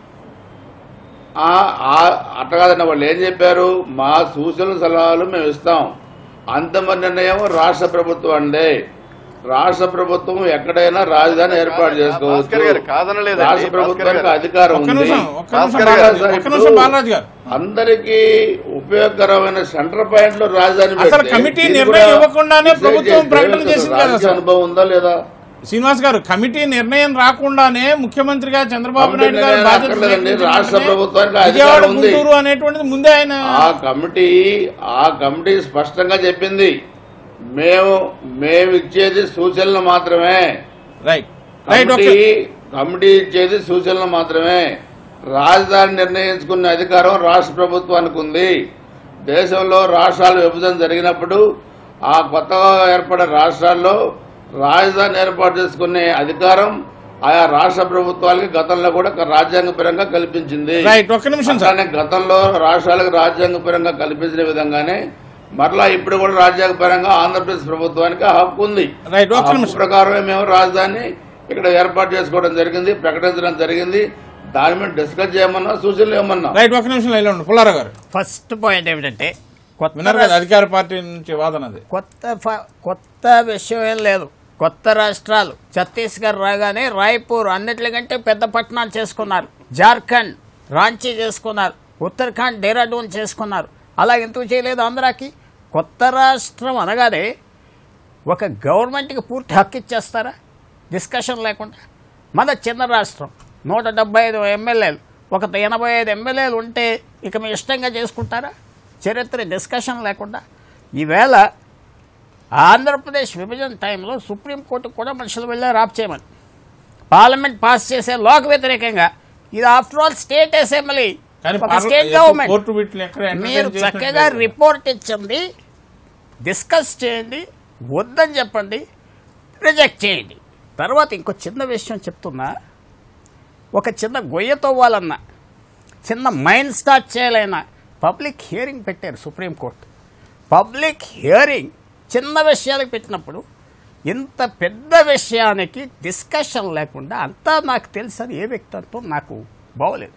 ఆ- ఆ- అట్ట కాదండి వాళ్ళు ఏం చెప్పారు మా సూచనలు సలహాలు మేము ఇస్తాం అంతిమ నిర్ణయం రాష్ట్ర ప్రభుత్వం అండి రాష్ట్ర ప్రభుత్వం ఎక్కడైనా రాజధాని ఏర్పాటు చేసుకోవచ్చు భాస్కర్ గారు కాదనలేదండి, రాష్ట్ర భాస్కర్ ప్రభుత్వానికి గారు. అధికారం ఒక్క ఉంది నిమిషం ఒక్క నిమిషం భాస్కర్ గారు, బాలరాజు సార్, ఒక్క నిమిషం ఇప్పుడు బాలరాజు గారు అందరికీ ఉపయోగకరమైన సెంటర్ పాయింట్ లో రాజధాని అసలు పెడితే కమిటీ దీన్ని నిర్ణయం కూడా ఇవ్వకుండానే డిసైడ్ ప్రభుత్వం చేస్తే ప్రకటన అసలు చేసింది కదా రాజకీయ సార్. అనుభవం ఉందా లేదా శ్రీనివాస్ గారు కమిటీ నిర్ణయం రాకుండానే ముఖ్యమంత్రిగా చంద్రబాబు కమిటీ నాయుడు గారు నిర్ణయం బాధ్యత రాక్కర్లేదండి. స్వీకరించిన రాష్ట్ర వెంటనే ప్రభుత్వానికి విజయవాడ అధికారం ఉంది. గుంటూరు అనేటువంటిది ముందే ఆయన ఆ కమిటీ ఆ కమిటీ స్పష్టంగా చెప్పింది మేము మేము ఇచ్చేది సూచనలు మాత్రమే right right committee okay committee ఇచ్చేది సూచనలు మాత్రమే రాజధాని నిర్ణయించుకునే అధికారం రాష్ట్ర ప్రభుత్వానికి ఉంది దేశంలో రాష్ట్రాల విభజన జరిగినప్పుడు ఆ కొత్తగా ఏర్పడే రాష్ట్రాల్లో రాజధాని ఏర్పాటు చేసుకునే అధికారం ఆయా రాష్ట్ర ప్రభుత్వాలకి గతంలో కూడా రాజ్యాంగపరంగా కల్పించింది రైట్ ఒక్క నిమిషం సార్ అట్లానే గతంలో రాష్ట్రాలకు రాజ్యాంగపరంగా కల్పించిన విధంగానే మరలా ఇప్పుడు కూడా రాజ్యాంగపరంగా ఆంధ్రప్రదేశ్ ప్రభుత్వానికి ఆ హక్కు ఉంది రైట్ ఆ ఒక్క హక్కు నిమిషం ప్రకారమే మేము రాజధాని ఇక్కడ ఏర్పాటు చేసుకోవడం జరిగింది ప్రకటించడం జరిగింది దాని మీద డిస్కస్ చేయమన్నా సూచనలు ఏమన్నా రైట్ ఒక్క నిమిషం లైన్లో ఉండు పుల్లారావు గారు ఫస్ట్ పాయింట్ ఏమిటంటే కొత్త విన్నారు కదా అధికార పార్టీ నుంచి వాదన అది కొత్త ఫ- కొత్త విషయం ఏం లేదు కొత్త రాష్ట్రాలు ఛత్తీస్గఢ్ రాగానే రాయ్పూర్ అన్నిటికంటే పెద్ద పట్టణాలు చేసుకున్నారు జార్ఖండ్ రాంచీ చేసుకున్నారు ఉత్తరాఖండ్ డెహ్రాడూన్ చేసుకున్నారు అలా ఎందుకు చేయలేదు ఆంధ్రాకి కొత్త రాష్ట్రం అనగానే ఒక గవర్నమెంట్కి పూర్తి హక్కు ఇచ్చేస్తారా డిస్కషన్ లేకుండా మన చిన్న రాష్ట్రం నూట డెబ్బై ఐదు ఎమ్మెల్యేలు ఒక ఎనభై ఐదు ఎమ్మెల్యేలు ఉంటే ఇక మీ ఇష్టంగా చేసుకుంటారా చరిత్ర డిస్కషన్ లేకుండా ఈవేళ ఆంధ్రప్రదేశ్ విభజన టైంలో సుప్రీంకోర్టుకు కూడా మనుషులు వెళ్ళారు ఆప్ చేయమని పార్లమెంట్ పాస్ చేసే లోక వ్యతిరేకంగా ఇది ఆఫ్టర్ ఆల్ స్టేట్ అసెంబ్లీ కానీ ఒక పార్ల- స్టేట్ ఎప్పుడు గవర్నమెంట్ కోర్టు వీటిని ఎక్కడ entertain మీరు చేసినట్టు చక్కగా లేదు. రిపోర్ట్ ఇచ్చండి డిస్కస్ చేయండి వద్దని చెప్పండి రిజెక్ట్ చేయండి తర్వాత ఇంకో చిన్న విషయం చెప్తున్నా ఒక చిన్న గొయ్య తవ్వాలన్నా చిన్న మైండ్ స్టార్ట్ చేయాలైనా పబ్లిక్ హియరింగ్ పెట్టారు సుప్రీంకోర్టు పబ్లిక్ హియరింగ్ చిన్న విషయాలకు పెట్టినప్పుడు ఇంత పెద్ద విషయానికి డిస్కషన్ లేకుండా అంతా నాకు తెలుసు అని ఏ వ్యక్తి అంటూ నాకు బాగోలేదు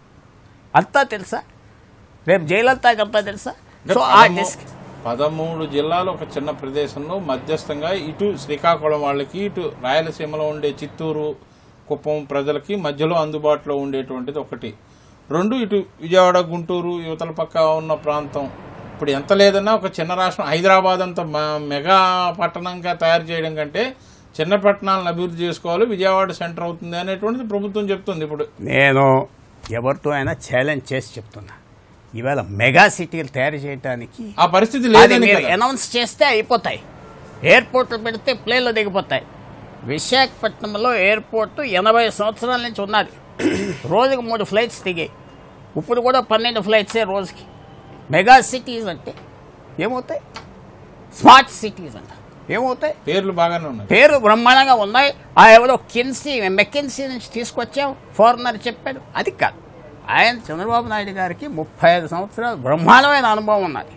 అంతా తెలుసా రేపు జయలలితకి అంతా తెలుసా అంటే సో ఆ పదమూ- డిస్ పదమూడు జిల్లాలు ఒక చిన్న ప్రదేశంలో మధ్యస్థంగా ఇటు శ్రీకాకుళం వాళ్ళకి ఇటు రాయలసీమలో ఉండే చిత్తూరు కుప్పం ప్రజలకి మధ్యలో అందుబాటులో ఉండేటువంటిది ఒకటి రెండు ఇటు విజయవాడ గుంటూరు యువతల పక్క ఉన్న ప్రాంతం ఇప్పుడు ఎంత లేదన్నా ఒక చిన్న రాష్ట్రం హైదరాబాద్ అంత మ- మెగా పట్టణంగా తయారు చేయడం కంటే చిన్న పట్టణాలను అభివృద్ధి చేసుకోవాలి విజయవాడ సెంటర్ అవుతుంది అనేటువంటిది ప్రభుత్వం చెప్తుంది ఇప్పుడు నేను ఎవరితో అయినా ఛాలెంజ్ చేసి చెప్తున్నా ఇవాళ మెగా సిటీలు తయారు చేయడానికి ఆ పరిస్థితి అది లేదని మీరు కదా. అనౌన్స్ చేస్తే అయిపోతాయి ఎయిర్పోర్ట్లు పెడితే ప్లేన్లు దిగిపోతాయి విశాఖపట్నంలో ఎయిర్పోర్ట్ ఎనభై సంవత్సరాల నుంచి ఉన్నది రోజుకు మూడు ఫ్లైట్స్ దిగాయి ఇప్పుడు కూడా పన్నెండు ఫ్లైట్సే రోజుకి మెగా సిటీస్ అంటే ఏమవుతాయి స్మార్ట్ సిటీస్ అంట ఏమవుతాయి పేర్లు బాగానే ఉన్నాయి పేరు బ్రహ్మాండంగా ఉన్నాయి ఆ ఎవరో కిన్సీ మెకెన్సీ నుంచి తీసుకొచ్చాం ఫారినర్ చెప్పాడు అది కాదు ఆయన చంద్రబాబు నాయుడు గారికి ముప్పై ఐదు సంవత్సరాలు బ్రహ్మాండమైన అనుభవం ఉన్నది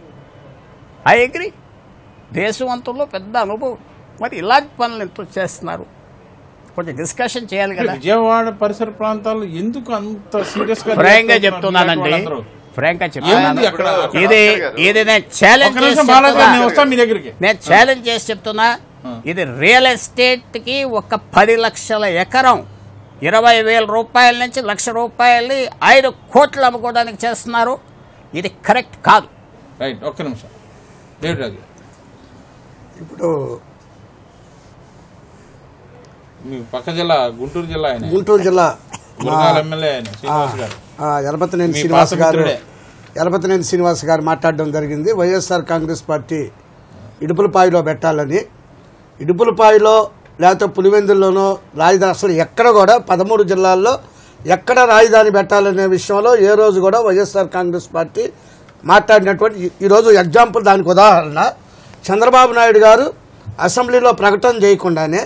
ఐ అగ్రి దేశవంతుల్లో పెద్ద అనుభవం మరి ఇలాంటి పనులు ఎంతో చేస్తున్నారు కొంచెం డిస్కషన్ చేయాలి కదా విజయవాడ పరిసర ప్రాంతాల్లో ఎందుకు అంత సీరియస్ గా ఫ్రాంక్ గా తీసుకుంటున్నారు చెప్తున్నానండి వాళ్ళందరూ? ఫ్రాంక్ గా ఏముంది చెప్తున్నాను అక్కడ అక్కడ- ఇది ఇది నేను ఛాలెంజ్ ఒక్క చేసి నిమిషం బాలాజీ గారు, నేను చెప్తున్నా. వస్తాను మీ దగ్గరికి నేను ఛాలెంజ్ చేసి చెప్తున్నా ఇది రియల్ ఎస్టేట్ కి ఒక పది లక్షల ఎకరం ఇరవై వేల రూపాయల నుంచి లక్ష రూపాయలని ఐదు కోట్లు అమ్ముకోవడానికి చేస్తున్నారు ఇది కరెక్ట్ కాదు రైట్ ఒక్క నిమిషం డేవిడ్ రాజు గారు. ఇప్పుడు మీ పక్క జిల్లా గుంటూరు జిల్లా ఆయన గుంటూరు జిల్లా గురజాల ఎమ్మెల్యే ఆయన శ్రీనివాస్ గారు ఆ, ఎలపతినేని మీ శ్రీనివాస్ పాత గారు మిత్రుడే. ఎలపతినేని శ్రీనివాస్ గారు మాట్లాడడం జరిగింది వైఎస్ఆర్ కాంగ్రెస్ పార్టీ ఇడుపులపాయలో పెట్టాలని ఇడుపులపాయలో లేకపోతే పులివెందుల్లోనో రాజధాని అసలు ఎక్కడ కూడా పదమూడు జిల్లాల్లో ఎక్కడ రాజధాని పెట్టాలనే విషయంలో ఏ రోజు కూడా వైఎస్ఆర్ కాంగ్రెస్ పార్టీ మాట్లాడినటువంటి ఈ- ఈరోజు ఎగ్జాంపుల్ దానికి ఉదాహరణ చంద్రబాబు నాయుడు గారు అసెంబ్లీలో ప్రకటన చేయకుండానే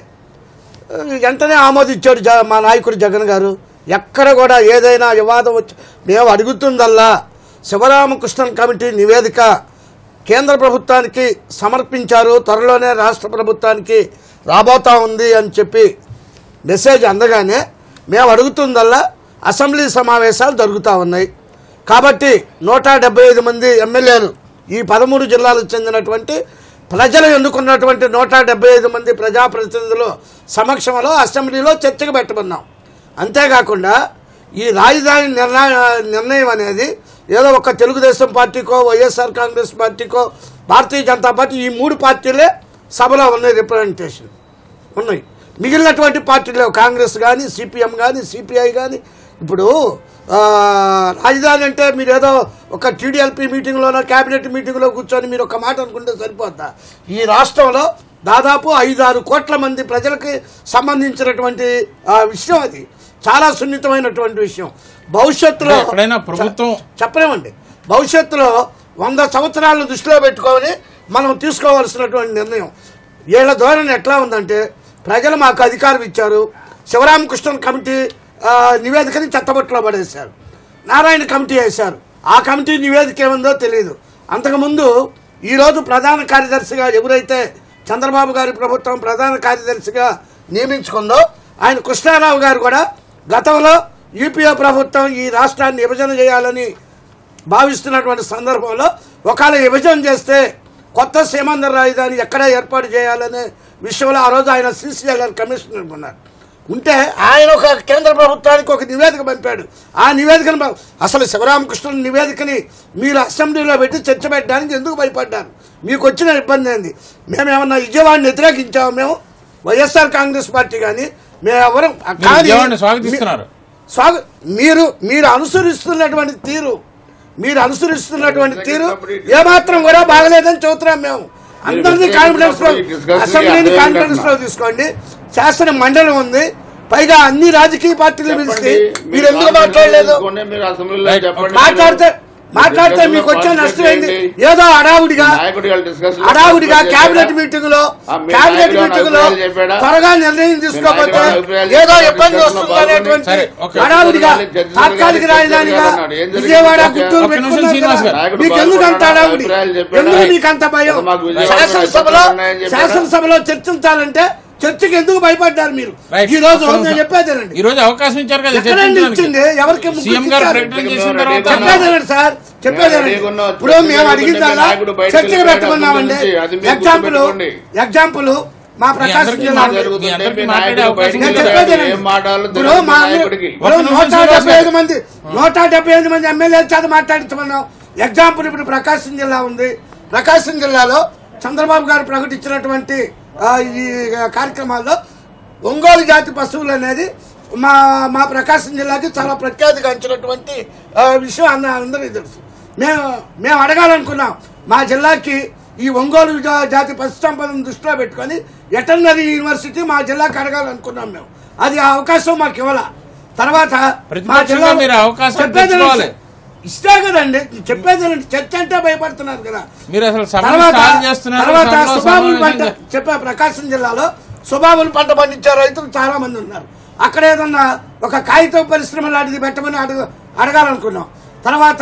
వెంటనే ఆమోదించాడు జ- మా నాయకుడు జగన్ గారు ఎక్కడ కూడా ఏదైనా వివాదం వచ్చి మేము అడుగుతుందల్లా శివరామకృష్ణన్ కమిటీ నివేదిక కేంద్ర ప్రభుత్వానికి సమర్పించారు త్వరలోనే రాష్ట్ర ప్రభుత్వానికి రాబోతా ఉంది అని చెప్పి మెసేజ్ అందగానే మేము అడుగుతుందల్లా అసెంబ్లీ సమావేశాలు జరుగుతూ ఉన్నాయి కాబట్టి నూట డెబ్బై ఐదు మంది ఎమ్మెల్యేలు ఈ పదమూడు జిల్లాలకు చెందినటువంటి ప్రజలు ఎన్నుకున్నటువంటి నూట డెబ్బై ఐదు మంది ప్రజాప్రతినిధుల సమక్షంలో అసెంబ్లీలో చర్చకు పెట్టమన్నాం అంతేకాకుండా ఈ రాజధాని నిర్ణయ నిర్ణయం అనేది ఏదో ఒక తెలుగుదేశం పార్టీకో వైఎస్ఆర్ కాంగ్రెస్ పార్టీకో భారతీయ జనతా పార్టీ ఈ మూడు పార్టీలే సభలో ఉన్నాయి రిప్రజెంటేషన్ ఉన్నాయి మిగిలినటువంటి పార్టీలు కాంగ్రెస్ కానీ సిపిఎం కానీ సిపిఐ కానీ ఇప్పుడు ఆ, రాజధాని అంటే మీరు ఏదో ఒక టీడీఎల్పీ మీటింగ్లోనో క్యాబినెట్ మీటింగ్లో కూర్చొని మీరు ఒక మాట అనుకుంటే సరిపోద్దా ఈ రాష్ట్రంలో దాదాపు ఐదు ఆరు కోట్ల మంది ప్రజలకి సంబంధించినటువంటి ఆ, విషయం అది చాలా సున్నితమైనటువంటి విషయం భవిష్యత్తులో అంటే ఎప్పుడైనా ప్రభుత్వం- చెప్పలేమండి భవిష్యత్తులో వంద సంవత్సరాలను దృష్టిలో పెట్టుకొని మనం తీసుకోవాల్సినటువంటి నిర్ణయం వీళ్ళ ధోరణి ఎట్లా ఉందంటే ప్రజలు మాకు అధికారం ఇచ్చారు శివరామకృష్ణన్ కమిటీ ఆ, నివేదికని చెత్తబొట్టులో పడేశారు నారాయణ కమిటీ వేశారు ఆ కమిటీ నివేదిక ఏముందో తెలియదు అంతకుముందు ఈరోజు ప్రధాన కార్యదర్శిగా ఎవరైతే చంద్రబాబు గారి ప్రభుత్వం ప్రధాన కార్యదర్శిగా నియమించుకుందో ఆయన కృష్ణారావు గారు కూడా గతంలో యూపీఏ ప్రభుత్వం ఈ రాష్ట్రాన్ని విభజన చేయాలని భావిస్తున్నటువంటి సందర్భంలో ఒకవేళ విభజన చేస్తే కొత్త సీమాంధ్ర రాజధాని ఎక్కడ ఏర్పాటు చేయాలనే విషయంలో ఆ రోజు ఆయన సిసిఎల్ఆర్ కమిషనర్ ఉన్నారు ఉంటే ఆయన ఒక కేంద్ర ప్రభుత్వానికి ఒక నివేదిక పంపాడు ఆ నివేదికను ప- అసలు శివరామకృష్ణుని నివేదికని మీరు అసెంబ్లీలో పెట్టి చర్చ పెట్టడానికి ఎందుకు భయపడ్డారు మీకు వచ్చిన ఇబ్బంది ఏంది మేము ఏమన్నా విజయవాడని వ్యతిరేకించాము మేము వైఎస్ఆర్ కాంగ్రెస్ పార్టీ కానీ మేము ఎవరు మీరు విజయవాడని స్వాగతిస్తున్నారు స్వాగ మీరు మీరు అనుసరిస్తున్నటువంటి తీరు మీరు అనుసరిస్తున్నటువంటి తీరు ఏమాత్రం కూడా బాగలేదని చెబుతున్నాం మేము అందరినీ కాన్ఫిడెన్స్ లో అసెంబ్లీని కాన్ఫిడెన్స్ లో తీసుకోండి శాసన మండలి ఉంది పైగా అన్ని రాజకీయ పార్టీలు పిలిచి మీరు ఎందుకు మాట్లాడలేదు మీరు అసెంబ్లీలో Right. చెప్పండి మాట్లాడితే మాట్లాడితే మీకు వచ్చే నష్టం ఏంది ఏదో హడావుడిగా నాయకుడు ఇవాళ discussion లో హడావుడిగా చెప్పాడా? కేబినెట్ మీటింగ్ లో ఆ, మీ కేబినెట్ నాయకుడు మీటింగ్ లో అభిప్రాయాలు చెప్పాడా? త్వరగా నిర్ణయం తీసుకోకపోతే నాయకుడు అభిప్రాయాలు ఏదో చెప్పాడా? ఇబ్బంది discussion లో వస్తుంది పాల్గొని అనేటువంటి సరే, ఓకే. హడావుడిగా జడ్జి తాత్కాలిక గారు రాజధానిగా అన్నాడు. ఏం జరిగింది? విజయవాడ ఒక్క గుంటూరు నిమిషం పెట్టుకున్నారు శ్రీనివాస్ కదా. గారు. నాయకుడు మీకు ఎందుకు అంత పాల్గొన్నాడా? హడావుడి అభిప్రాయాలు చెప్పాడా? ఎందుకు మీకు అంత భయం అసలు మాకు విజయవాడ శాసనసభలో ఉన్నాయని చెప్పాడా? శాసనసభలో చర్చించాలంటే చర్చకి ఎందుకు భయపడ్డారు మీరు రైట్. ఈ రోజు ఒక్క నేను నిమిషం. చెప్పేదేనండి ఈ రోజు అవకాశం ఇచ్చారు కదా ఎక్కడండి చర్చించడానికి. ఇచ్చింది ఎవరికి ముగ్గురు సీఎం గారు ఇచ్చారు? ప్రకటన చేసిన తర్వాత చెప్పేదేనండి సార్ చెప్పేదేనండి రెడీగా ఉన్నాం. ఇప్పుడు మేము చర్చ అడిగిందల్లా నాయకుడు బయటకు చర్చకు వెళ్ళాడు పెట్టుకున్నామండి అసెంబ్లీ నుంచి. అది మీరు ఎగ్జాంపుల్ గుర్తుపెట్టుకోండి. ఎగ్జాంపుల్ మా ప్రకాశం అందరికీ జిల్లా మాట్లాడు- ఉంది. మీ అందరికీ మీ మాట్లాడే నాయకుడు అవకాశం బయటకు నేను ఉంది. చెప్పేదేనండి. ఏం మాట్లాడాలో ఇప్పుడు తెలియదు మా నాయకుడికి. ఒక్క ఇప్పుడు నిమిషం నూట శ్రీనివాస్ డెబ్బై గారు. ఐదు మంది నూట డెబ్బై ఐదు మంది ఎమ్మెల్యేల చేత మాట్లాడించమన్నాం ఎగ్జాంపుల్ ఇప్పుడు ప్రకాశం జిల్లా ఉంది ప్రకాశం జిల్లాలో చంద్రబాబు గారు ప్రకటించినటువంటి ఆ, ఈ కార్యక్రమాల్లో ఒంగోలు జాతి పశువులు అనేది మా మా ప్రకాశం జిల్లాకి చాలా ప్రఖ్యాతిగాంచినటువంటి ఆ, విషయం అన్న అందరికీ తెలుసు మేము మేము అడగాలనుకున్నాం మా జిల్లాకి ఈ ఒంగోలు జా- జాతి పశు సంపదను దృష్టిలో పెట్టుకొని వెటర్నరీ యూనివర్సిటీ మా జిల్లాకి అడగాలనుకున్నాం మేము అది ఆ అవకాశం మాకు ఇవ్వాల తర్వాత మా ప్రతిపక్షంగా జిల్లా మీరు అవకాశం చెప్పేది తెచ్చుకోవాలి. ఇష్టే కదండి చెప్పేది ఏంటంటే చర్చ అంటే భయపడుతున్నారు కదా మీరు అసలు సభను తర్వాత స్టార్ట్ చేస్తున్నారు తర్వాత సభలో సుబాబులు పంట సమావేశంగా- చెప్పా ప్రకాశం జిల్లాలో సుబాబులు పంట పండించే రైతులు చాలా మంది ఉన్నారు అక్కడ ఏదన్నా ఒక కాగితం పరిశ్రమ లాంటిది పెట్టమని అడగ అడగాలనుకున్నాం తర్వాత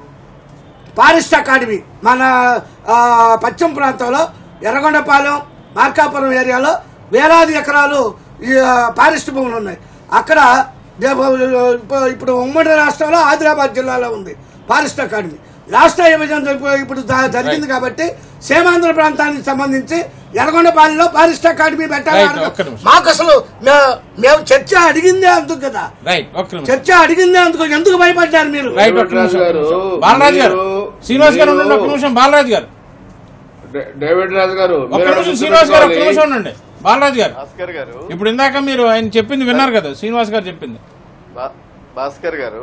ఫారెస్ట్ అకాడమీ మన ఆ, పశ్చిమ ప్రాంతంలో ఎర్రగొండపాలెం మార్కాపురం ఏరియాలో వేలాది ఎకరాలు ఈ ఆ, ఫారెస్ట్ భూములు ఉన్నాయి అక్కడ దే- ఇప్పుడు- ఇప్పుడు ఉమ్మడి రాష్ట్రంలో ఆదిలాబాద్ జిల్లాలో ఉంది ఫారెస్ట్ అకాడమీ రాష్ట్ర విభజన ఇప్పుడు ఇప్పుడు జ- జరిగింది కాబట్టి సీమాంధ్ర ప్రాంతానికి సంబంధించి ఎర్రగొండపాలెంలో పారిస్ట్ అకాడమీ పెట్టాలి Right, అడగ- ఒక్క నిమిషం. మాకు అసలు మే- మేము చర్చ అడిగిందే అందుకు కదా రైట్ ఒక్క నిమిషం చర్చ అడిగిందే అందుకు ఎందుకు భయపడ్డారు మీరు రైట్ ఒక్క నిమిషం గారు, బాలరాజు గారు మీరు- శ్రీనివాస్ గారు ఉండండి ఒక్క మీరు- నిమిషం బాలరాజు గారు డే- డేవిడ్ రాజు గారు ఒక్క మీరు నిమిషం గుర్తు శ్రీనివాస్ గారు ఒక్క పెట్టుకోవాలి. నిమిషం ఉండండి బాలరాజు గారు భాస్కర్ గారు ఇప్పుడు ఇందాక మీరు ఆయన చెప్పింది విన్నారు కదా శ్రీనివాస్ గారు చెప్పింది భా- భాస్కర్ గారు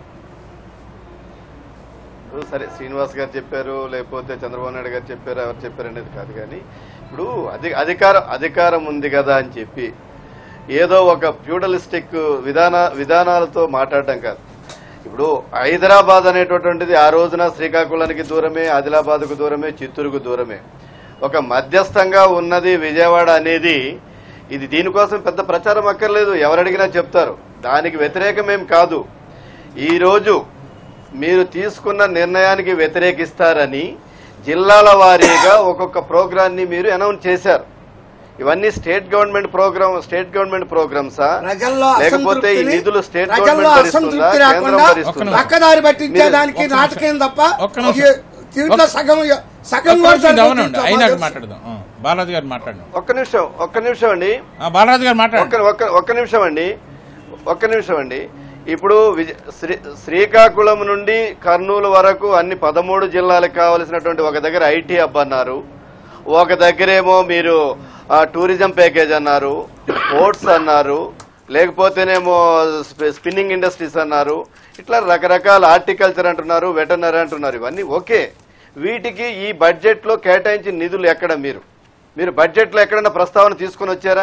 ఇప్పుడు సరే శ్రీనివాస్ గారు చెప్పారు లేకపోతే చంద్రబాబు నాయుడు గారు చెప్పారు ఎవరు చెప్పారు అనేది కాదు కానీ ఇప్పుడు అధి అధికారం అధికారం ఉంది కదా అని చెప్పి ఏదో ఒక ఫ్యూడలిస్టిక్ విధాన విధానాలతో మాట్లాడడం కాదు ఇప్పుడు హైదరాబాద్ అనేటటువంటిది ఆ రోజున శ్రీకాకుళానికి దూరమే ఆదిలాబాద్కు దూరమే చిత్తూరుకు దూరమే ఒక మధ్యస్థంగా ఉన్నది విజయవాడ అనేది ఇది దీనికోసం పెద్ద ప్రచారం అక్కర్లేదు ఎవరడిగినా చెప్తారు దానికి వ్యతిరేకమేం కాదు ఈరోజు మీరు తీసుకున్న నిర్ణయానికి వ్యతిరేకిస్తారని జిల్లాల వారీగా ఒక్కొక్క ప్రోగ్రాన్ని మీరు అనౌన్స్ చేశారు ఇవన్నీ state government program state government ప్రోగ్రామ్సా ప్రజల్లో లేకపోతే ఈ అసంతృప్తిని నిధులు స్టేట్ ప్రజల్లో గవర్నమెంట్ భరిస్తుందా అసంతృప్తి కేంద్రం రాకుండా భరిస్తుందా పక్కదారి పట్టించేదానికి మీరు- ఒక్క నాటకం తప్ప ఒక్క నిమిషం. ఈ- దీంట్లో సగం సగం ఒక్క కూడా నిమిషం సరిపోతుంది. అవునండి అయినాక మాట్లాడదాం ఆ, బాలరాజు గారు మాట్లాడండి ఒక్క నిమిషం ఒక్క నిమిషం అండి ఆ, బాలరాజు గారు ఒక్క మాట్లాడండి ఒక్క ఒక్క నిమిషం అండి ఒక్క నిమిషం అండి ఇప్పుడు విజ- శ్రీ శ్రీకాకుళం నుండి కర్నూలు వరకు అన్ని పదమూడు జిల్లాలకు కావలసినటువంటి ఒక దగ్గర ఐటీ హబ్ అన్నారు ఒక దగ్గరేమో మీరు ఆ, టూరిజం ప్యాకేజ్ అన్నారు పోర్ట్స్ అన్నారు లేకపోతేనేమో స్ప- స్పిన్నింగ్ ఇండస్ట్రీస్ అన్నారు ఇట్లా రకరకాల హార్టికల్చర్ అంటున్నారు వెటర్నరీ అంటున్నారు ఇవన్నీ ఓకే వీటికి ఈ బడ్జెట్ లో కేటాయించిన నిధులు ఎక్కడ మీరు మీరు బడ్జెట్ లో ఎక్కడన్నా ప్రస్తావన తీసుకొని వచ్చారా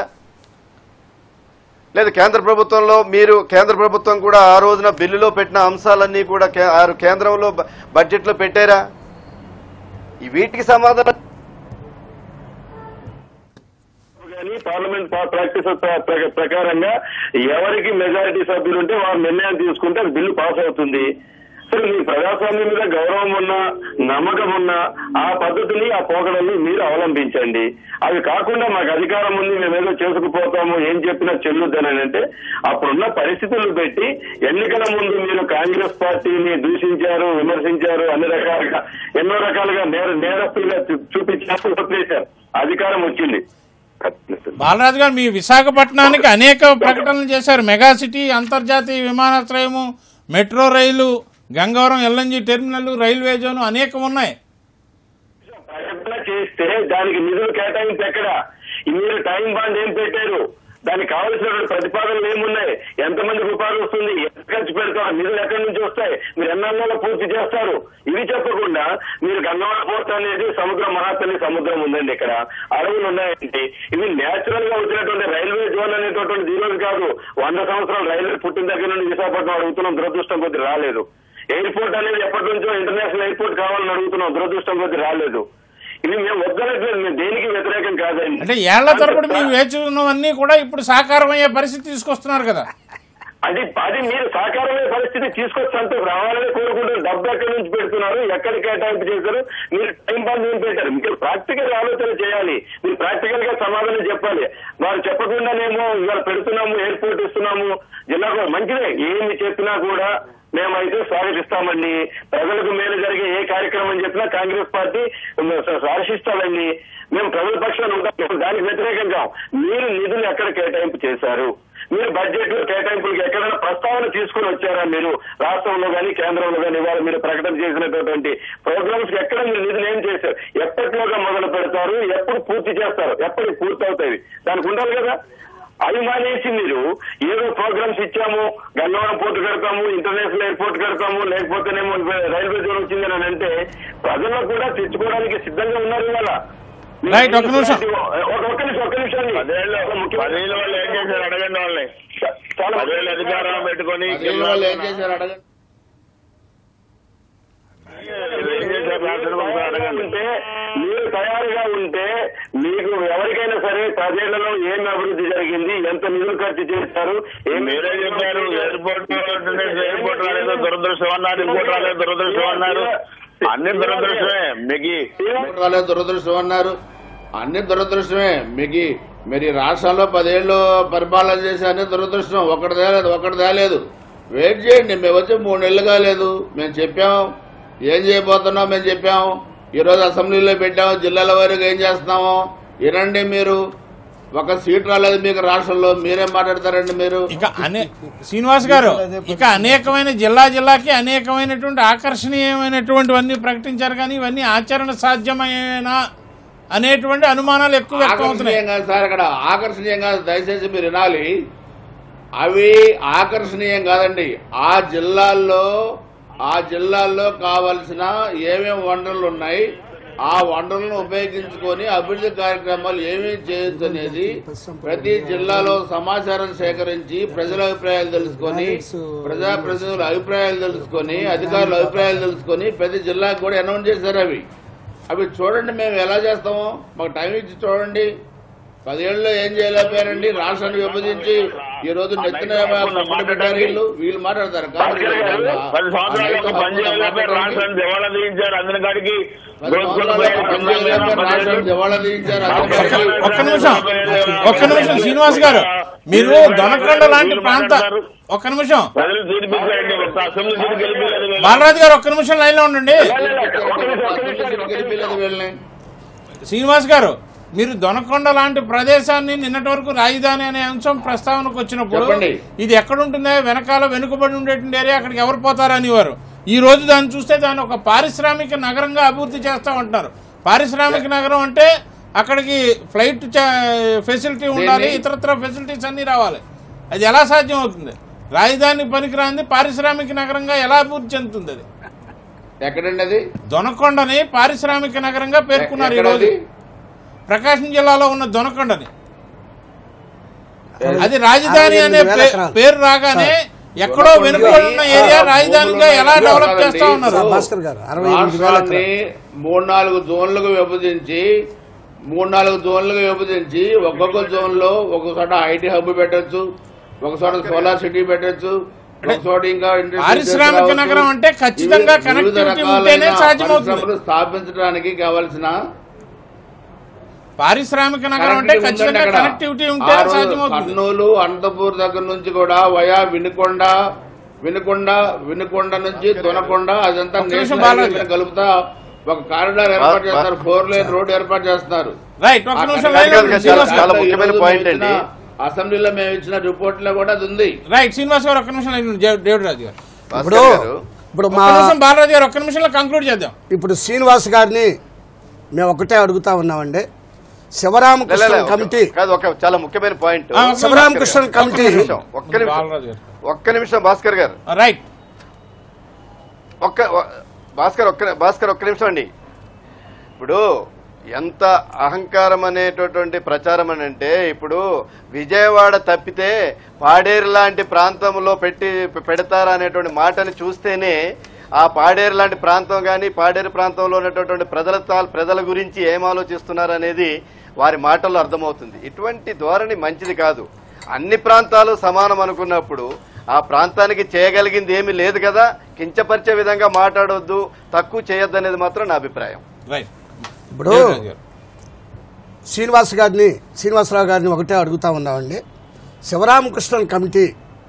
లేదు కేంద్ర ప్రభుత్వంలో మీరు కేంద్ర ప్రభుత్వం కూడా ఆ రోజున బిల్లులో పెట్టిన అంశాలన్నీ కూడా కే- ఆ కేంద్రంలో బ- బడ్జెట్లో పెట్టారా ఈ వీటికి సమాధానం కానీ పార్లమెంట్ పా- ప్రాక్టీస్ ప్ర- ప్ర- ప్రకారంగా ఎవరికి మెజారిటీ సభ్యులు ఉంటే వారు నిర్ణయం తీసుకుంటే అది బిల్లు పాస్ అవుతుంది సరే మీ ప్రజాస్వామ్యం మీద గౌరవం ఉన్నా నమ్మకం ఉన్నా ఆ పద్ధతిని ఆ పోకడల్ని మీరు అవలంబించండి అవి కాకుండా మాకు అధికారం ఉంది మేమేదో చేసుకుపోతాము ఏం చెప్పినా చెల్లుద్దని అంటే అప్పుడున్న పరిస్థితులు పెట్టి ఎన్నికల ముందు మీరు కాంగ్రెస్ పార్టీని దూషించారు విమర్శించారు అన్ని రకాలుగా ఎన్నో రకాలుగా నేర నేరస్తులుగా చూ- చూపించారు వదిలేశారు అధికారం వచ్చింది బాలరాజు గారు మీ విశాఖపట్నానికి అనేక ప్రకటనలు చేశారు మెగా సిటీ అంతర్జాతీయ విమానాశ్రయము మెట్రో రైలు Gangavaram LNG terminal railway zone అనేకం ఉన్నాయి ప్రకటన చేస్తే దానికి నిధులు కేటాయింపు ఎక్కడ మీరు టైం బాండ్ ఏం పెట్టారు దానికి కావలసిన ప్రతిపాదనలు ఏమున్నాయి ఎంతమంది రూపాయలు వస్తుంది ఎంత ఖర్చు పెడతారు నిధులు ఎక్కడి నుంచి వస్తాయి మీరు ఎన్నెన్నలో పూర్తి చేస్తారు ఇవి చెప్పకుండా మీరు గంగవాడ పోర్ట్ అనేది సముద్రం మహాతల్లి సముద్రం ఉందండి ఇక్కడ అడవులు ఉన్నాయండి ఇవి నేచురల్ గా వచ్చినటువంటి రైల్వే జోన్ అనేటటువంటి ఈ రోజు కాదు వంద సంవత్సరాలు రైల్వే పుట్టిన దగ్గర నుండి విశాఖపట్నం అడుగుతున్నాం దురదృష్టం కొద్ది రాలేదు ఎయిర్పోర్ట్ అనేది ఎప్పటి నుంచో ఇంటర్నేషనల్ ఎయిర్పోర్ట్ కావాలని అడుగుతున్నాం దురదృష్టం కొద్ది రాలేదు ఇది మేము వద్దనట్లేదు మేము దేనికి వ్యతిరేకం కాదండి అంటే ఏళ్ల తరబడి మేము వేచి ఉన్నవన్నీ కూడా ఇప్పుడు సాకారం అయ్యే పరిస్థితి తీసుకొస్తున్నారు కదా అది అది మీరు సాకారమైన పరిస్థితి తీసుకొచ్చంటే రావాలని కోరుకుంటూ డబ్బు ఎక్కడి నుంచి పెడుతున్నారు ఎక్కడ కేటాయింపు చేశారు మీరు టైం బాండ్ ఏం పెట్టారు మీరు ప్రాక్టికల్ ఆలోచన చేయాలి మీరు ప్రాక్టికల్ గా సమాధానం చెప్పాలి వారు చెప్పకుండానేమో ఇవాళ పెడుతున్నాము ఎయిర్పోర్ట్ ఇస్తున్నాము జిల్లాకు మంచిదే ఏమి చెప్పినా కూడా మేమైతే స్వాగతిస్తామండి ప్రజలకు మేలు జరిగే ఏ కార్యక్రమం చెప్పినా కాంగ్రెస్ పార్టీ స్వాగతిస్తామండి మేము ప్రజల పక్షాన్ని ఉంటాం దానికి వ్యతిరేకంగా మీరు నిధులు ఎక్కడ కేటాయింపు చేశారు మీరు బడ్జెట్ లో కేటాయింపులకు ఎక్కడైనా ప్రస్తావన తీసుకుని వచ్చారా మీరు రాష్ట్రంలో కానీ కేంద్రంలో కానీ ఇవాళ మీరు ప్రకటన చేసినటువంటి ప్రోగ్రామ్స్ కి ఎక్కడ మీరు నిధులు ఏం చేశారు ఎప్పటిలోగా మొదలు పెడతారు ఎప్పుడు పూర్తి చేస్తారు ఎప్పటికి పూర్తి అవుతాయి దానికి ఉండాలి కదా అవి మానేసి మీరు ఏదో ప్రోగ్రామ్స్ ఇచ్చాము గన్నవరం పోర్టు కడతాము ఇంటర్నేషనల్ ఎయిర్పోర్ట్ కడతాము లేకపోతేనేమో రైల్వే జోన్ వచ్చింది అని అంటే ప్రజల్లో కూడా తెచ్చుకోవడానికి సిద్ధంగా ఉన్నారు ఇవాళ Right, ఒక్క నిమిషం. ఒక ఒక్క నిమిషం ఒక్క నిమిషం అండి. ముఖ్యమైన- పదేళ్ళ వాళ్ళు ఏం చేశారు అడగండి వాళ్ళని చాలా పదేళ్ళ అధికారం పెట్టుకొని పదేళ్ళ వాళ్ళు ఏం చేశారు అడగండి ఏం చేశారు రాష్ట్రం ఒకసారి అడగండి ఉంటే మీరు తయారుగా ఉంటే మీకు ఎవరికైనా సరే పదేళ్లలో ఏం అభివృద్ధి జరిగింది ఎంత నిధులు ఖర్చు చేశారు ఏం మీరే చెప్పారు ఎయిర్పోర్ట్ ఎయిర్పోర్ట్ రాలేదు దురదృష్టం అన్నారు ఇంకోటి రాలేదు దురదృష్టం అన్నారు అన్ని దురదృష్టమే మీకు ఓటు రాలేదు దురదృష్టం అన్నారు అన్ని దురదృష్టమే మీకు మీరు ఈ రాష్ట్రంలో పదేళ్ళు పరిపాలన చేసి అన్ని దురదృష్టం ఒకటి తేలేదు ఒకటి తేలేదు వెయిట్ చేయండి మేము వచ్చి మూడు నెలలు కాలేదు మేము చెప్పాము ఏం చేయబోతున్నాం మేము చెప్పాము ఈరోజు అసెంబ్లీలో పెట్టాము జిల్లాల వారీగా ఏం చేస్తున్నాము వినండి మీరు ఒక సీట్ రాలేదు మీకు రాష్ట్రంలో మీరేం మాట్లాడతారండి మీరు ఇక అనే శ్రీనివాస్ గారు ఇక అనేకమైన జిల్లా జిల్లాకి అనేకమైనటువంటి ఆకర్షణీయమైనటువంటివన్నీ ప్రకటించారు కానీ ఇవన్నీ ఆచరణ సాధ్యమేనా అనేటువంటి అనుమానాలు ఎక్కువ వ్యక్తం అవుతున్నాయి ఆకర్షణీయం కాదు సార్ అక్కడ ఆకర్షణీయం కాదు దయచేసి మీరు వినాలి అవి ఆకర్షణీయం కాదండి ఆ జిల్లాల్లో ఆ జిల్లాల్లో కావలసిన ఏమేమి వనరులు ఉన్నాయి ఆ వనరులను ఉపయోగించుకొని అభివృద్ధి కార్యక్రమాలు ఏమేమి చేయొచ్చు అనేది ప్రతి జిల్లాలో సమాచారం సేకరించి ప్రజల అభిప్రాయాలు తెలుసుకొని ప్రజా ప్రతినిధుల అభిప్రాయాలు తెలుసుకొని అధికారుల అభిప్రాయాలు తెలుసుకొని ప్రతి జిల్లాకు కూడా అనౌన్స్ చేశారు అవి అవి చూడండి మేము ఎలా చేస్తామో మాకు టైం ఇచ్చి చూడండి పదేళ్ళలో ఏం చేయలేకపోయారండి రాష్ట్రాన్ని విభజించి ఈ రోజు నెత్తిన పక్కన పెట్టారు వీళ్ళు వీళ్ళు మాట్లాడతారు భాస్కర్ గారు పది సంవత్సరాలకు పని చేయలేకపోయి రాష్ట్రాన్ని దివాళా తీయించారు అందరి కాడికి పది సంవత్సరాలు పని చేయలేకపోయారు, రాష్ట్రాన్ని దివాళా తీయించారు అందరికీ. ఒక్క నిమిషం ఒక్క నిమిషం శ్రీనివాస్ గారు మీరు దొనకొండ లాంటి ప్రాంత ఒక్క నిమిషం ప్రజలు తీర్పిచ్చారండి ఒక అసెంబ్లీ సీట్ గెలిపించారు వీళ్ళు. బాలరాజు గారు ఒక్క నిమిషం లైన్ లో ఉండండి గెలిపిలేదు వీళ్ళని శ్రీనివాస్ గారు మీరు దొనకొండ లాంటి ప్రదేశాన్ని నిన్నటి వరకు రాజధాని అనే అంశం ప్రస్తావనకు వచ్చినప్పుడు చెప్పండి. ఇది ఎక్కడ ఉంటుందో వెనకాల వెనుకబడి ఉండేటువంటి ఏరియా అక్కడికి ఎవరు పోతారు అనేవారు ఈ రోజు దాన్ని చూస్తే దాన్ని ఒక పారిశ్రామిక నగరంగా అభివృద్ధి చేస్తా ఉంటున్నారు పారిశ్రామిక నగరం అంటే అక్కడికి ఫ్లైట్ ఫెసిలిటీ ఉండాలి దేన్ని? ఇతరత్ర ఫెసిలిటీస్ అన్ని రావాలి అది ఎలా సాధ్యం అవుతుంది రాజధాని పనికిరాంది పారిశ్రామిక నగరంగా ఎలా అభివృద్ధి చెందుతుంది అది ఎక్కడండి అది దొనకొండని పారిశ్రామిక నగరంగా పేర్కొన్నారు ఈ ఎక్కడ రోజు అది? ప్రకాశం జిల్లాలో ఉన్న దొనకొండని అది రాజధాని అరవై అనే ఎనిమిది వేల పే- ఎకరాలు. పేరు రాగానే ఎక్కడో దొనకొండ వెనుకబడి ఉన్న ఏరియా ఆ, రాజధానిగా ఎలా భూములు డెవలప్ కాదండి. చేస్తా ఉన్నారు సార్ భాస్కర్ గారు అరవై ఎనిమిది వేల రాష్ట్రాన్ని మూడు నాలుగు జోన్లుగా విభజించి మూడు నాలుగు జోన్లుగా విభజించి ఒక్కొక్క జోన్ లో ఒక చోట ఐటీ హబ్ పెట్టొచ్చు ఒక చోట సోలార్ సిటీ పెట్టొచ్చు ఒక చోట ఇంకా ఇండస్ట్రీ పారిశ్రామిక తీసుకురావచ్చు. నగరం అంటే ఖచ్చితంగా వివిధ- వివిధ connectivity రకాలైన ఉంటేనే సాధ్యమవుతుంది. పరిశ్రమలు స్థాపించడానికి కావలసిన పారిశ్రామిక నగరం అంటే కనెక్టివిటీ ఖచ్చితంగా ఉందండి అక్కడ. కనెక్టివిటీ ఉంటేనే ఆ రోజు సాధ్యమవుతుంది కర్నూలు అనంతపూర్ దగ్గర నుంచి కూడా వయా వినుకొండ వినుకొండ వినుకొండ నుంచి దొనకొండ అదంతా ఒక్క నిమిషం నేషనల్ బాలాజీ. హైవే కలుపుతా ఒక కారిడార్ ఏర్పాటు చేస్తారు ఫోర్ లైన్ రోడ్ ఏర్పాటు చేస్తారు రైట్ ఒక్క ఆ నిమిషం కారిడార్ లైన్ లో ఉండండి, చాలా- శ్రీనివాస్ గారు. చాలా ఈ ముఖ్యమైన రోజు point మేము అండి. ఇచ్చిన అసెంబ్లీలో మేము ఇచ్చిన రిపోర్ట్ లో కూడా అది ఉంది రైట్ శ్రీనివాస్ గారు ఒక్క నిమిషం లైన్ లో ఉండండి. జే- డేవిడ్ రాజు గారు ఇప్పుడు భాస్కర్ గారు ఇప్పుడు ఒక్క మా నిమిషం బాలరాజు గారు ఒక్క నిమిషంలో కంక్లూడ్ చేద్దాం ఇప్పుడు శ్రీనివాస్ గారిని మేము ఒకటే అడుగుతా ఉన్నామండి లే, లే, శివరామకృష్ణ లే, ఒక- కమిటీ కాదు ఒక చాలా ముఖ్యమైన పాయింట్ ఆ, ఒక్క శివరామకృష్ణ కమిటీ ఒక్క నిమిషం ఒక్క నిమిషం బాలరాజు గారు ఒక్క నిమిషం భాస్కర్ గారు రైట్ ఒక్క ఒ- భాస్కర్ ఒక్క భాస్కర్ ఒక్క నిమిషం అండి ఇప్పుడు ఎంత అహంకారం అనేటటువంటి ప్రచారం అని అంటే ఇప్పుడు విజయవాడ తప్పితే పాడేరు లాంటి ప్రాంతంలో పెట్టి పెడతారా అనేటువంటి మాటని చూస్తేనే ఆ పాడేరు లాంటి ప్రాంతం కానీ పాడేరు ప్రాంతంలో ఉన్నటువంటి ప్రజల తా- ప్రజల గురించి ఏం ఆలోచిస్తున్నారు అనేది వారి మాటల్లో అర్థమవుతుంది ఇటువంటి ధోరణి మంచిది కాదు అన్ని ప్రాంతాలు సమానం అనుకున్నప్పుడు ఆ ప్రాంతానికి చేయగలిగింది ఏమీ లేదు కదా కించపరిచే విధంగా మాట్లాడొద్దు తక్కువ చేయొద్దు అనేది మాత్రం నా అభిప్రాయం రైట్ ఇప్పుడు డేవిడ్ రాజు గారు శ్రీనివాస్ గారిని శ్రీనివాసరావు గారిని ఒకటే అడుగుతా ఉన్నామండి శివరామకృష్ణన్ కమిటీ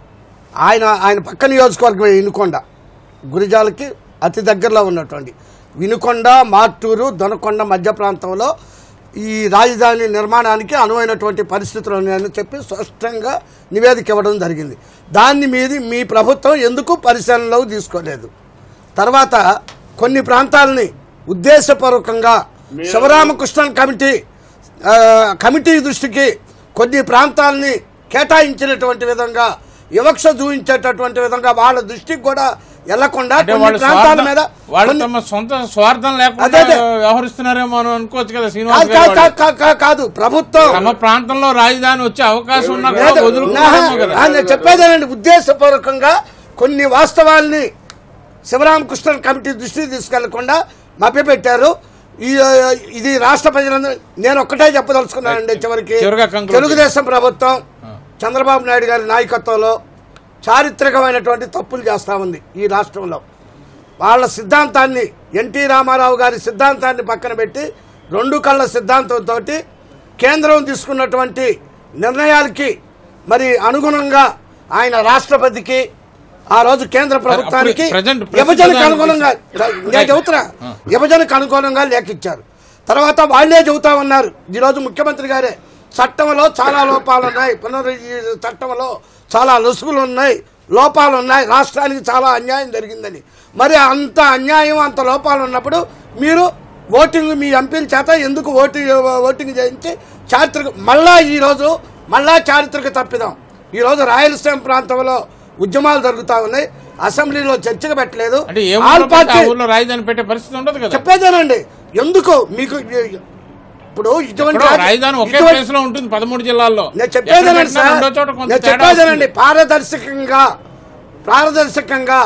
ఆయన ఆయన పక్క నియోజకవర్గం వినుకొండ గురిజాలకి అతి దగ్గరలో ఉన్నటువంటి వినుకొండ మార్టూరు దొనకొండ మధ్య ప్రాంతంలో ఈ రాజధాని నిర్మాణానికి అనువైనటువంటి పరిస్థితులు ఉన్నాయని చెప్పి స్పష్టంగా నివేదిక ఇవ్వడం జరిగింది దాన్ని మీది మీ ప్రభుత్వం ఎందుకు పరిశీలనలోకి తీసుకోలేదు తర్వాత కొన్ని ప్రాంతాలని ఉద్దేశపూర్వకంగా శివరామకృష్ణన్ కమిటీ ఆ, కమిటీ దృష్టికి కొన్ని ప్రాంతాలని కేటాయించినటువంటి విధంగా వివక్ష చూపించేటటువంటి విధంగా వాళ్ళ దృష్టికి కూడా వెళ్లకుండా అంటే కొన్ని వాళ్ళు ప్రాంతాల స్వార్థం- మీద వాళ్ళు కొన్ని- తమ సొంత స్వార్థం అదే, లేకుండా అదే. వ్యవహరిస్తున్నారేమో అని అనుకోవచ్చు కదా శ్రీనివాస్ కాదు, గారు కాదు, వాళ్ళు. కాదు, కాదు, కాదు ప్రభుత్వం తమ ప్రాంతంలో రాజధాని వచ్చే అవకాశం ఉన్నా కూడా లేదు, వదులుకున్నారేమో నా- కదా ఆ, నేను చెప్పేదేనండి ఉద్దేశపూర్వకంగా కొన్ని వాస్తవాల్ని శివరామకృష్ణన్ కమిటీ దృష్టికి తీసుకెళ్లకుండా మభ్యపెట్టారు ఈ ఆ, ఇది రాష్ట్ర ప్రజలందరూ నేను ఒక్కటే చెప్పదలుచుకున్నానండి చివరికి చివరిగా conclude తెలుగుదేశం ప్రభుత్వం చంద్రబాబు నాయుడు గారి నాయకత్వంలో చారిత్రకమైనటువంటి తప్పులు చేస్తా ఉంది ఈ రాష్ట్రంలో వాళ్ళ సిద్ధాంతాన్ని ఎన్టీ రామారావు గారి సిద్ధాంతాన్ని పక్కన పెట్టి రెండు కళ్ళ సిద్ధాంతంతో కేంద్రం తీసుకున్నటువంటి నిర్ణయాలకి మరి అనుగుణంగా ఆయన రాష్ట్రపతికి ఆ రోజు కేంద్ర ప్రభుత్వానికి present- విభజనకు ప్రస్తుతానికి- అనుగుణంగా నేను చెబుతున్నా విభజనకు అనుగుణంగా లేఖ ఇచ్చారు తర్వాత వాళ్ళే చెబుతా ఉన్నారు ఈరోజు ముఖ్యమంత్రి గారే చట్టంలో చాలా లోపాలు ఉన్నాయి పునర్ చట్టంలో చాలా లొసుగులు ఉన్నాయి లోపాలు ఉన్నాయి రాష్ట్రానికి చాలా అన్యాయం జరిగిందని మరి అంత అన్యాయం అంత లోపాలు ఉన్నప్పుడు మీరు ఓటింగ్ మీ ఎంపీల చేత ఎందుకు ఓటింగ్ ఓటింగ్ చేయించి చారిత్రక మళ్ళా ఈరోజు మళ్ళా చారిత్రక తప్పిదాం ఈరోజు రాయలసీమ ప్రాంతంలో ఉద్యమాలు జరుగుతూ ఉన్నాయి అసెంబ్లీలో చర్చకు పెట్టలేదు అంటే ఏ ఆల్ ఊర్లో పెడితే ఆ పార్టీ ఊర్లో రాజధాని పెట్టే పరిస్థితి ఉండదు కదా చెప్పేదేనండి ఎందుకు మీకు ఇప్పుడు ఇటువంటి ఎక్కడో రాజధాని ఒకే ఇటువంటి- ప్లేస్ లో ఉంటుంది పదమూడు జిల్లాల్లో నేను ఎక్కడ చెప్పేదేనండి పెట్టినా సార్ రెండో చోట కొంత నేను తేడా చెప్పేదేనండి వస్తుంది. పారదర్శకంగా పారదర్శకంగా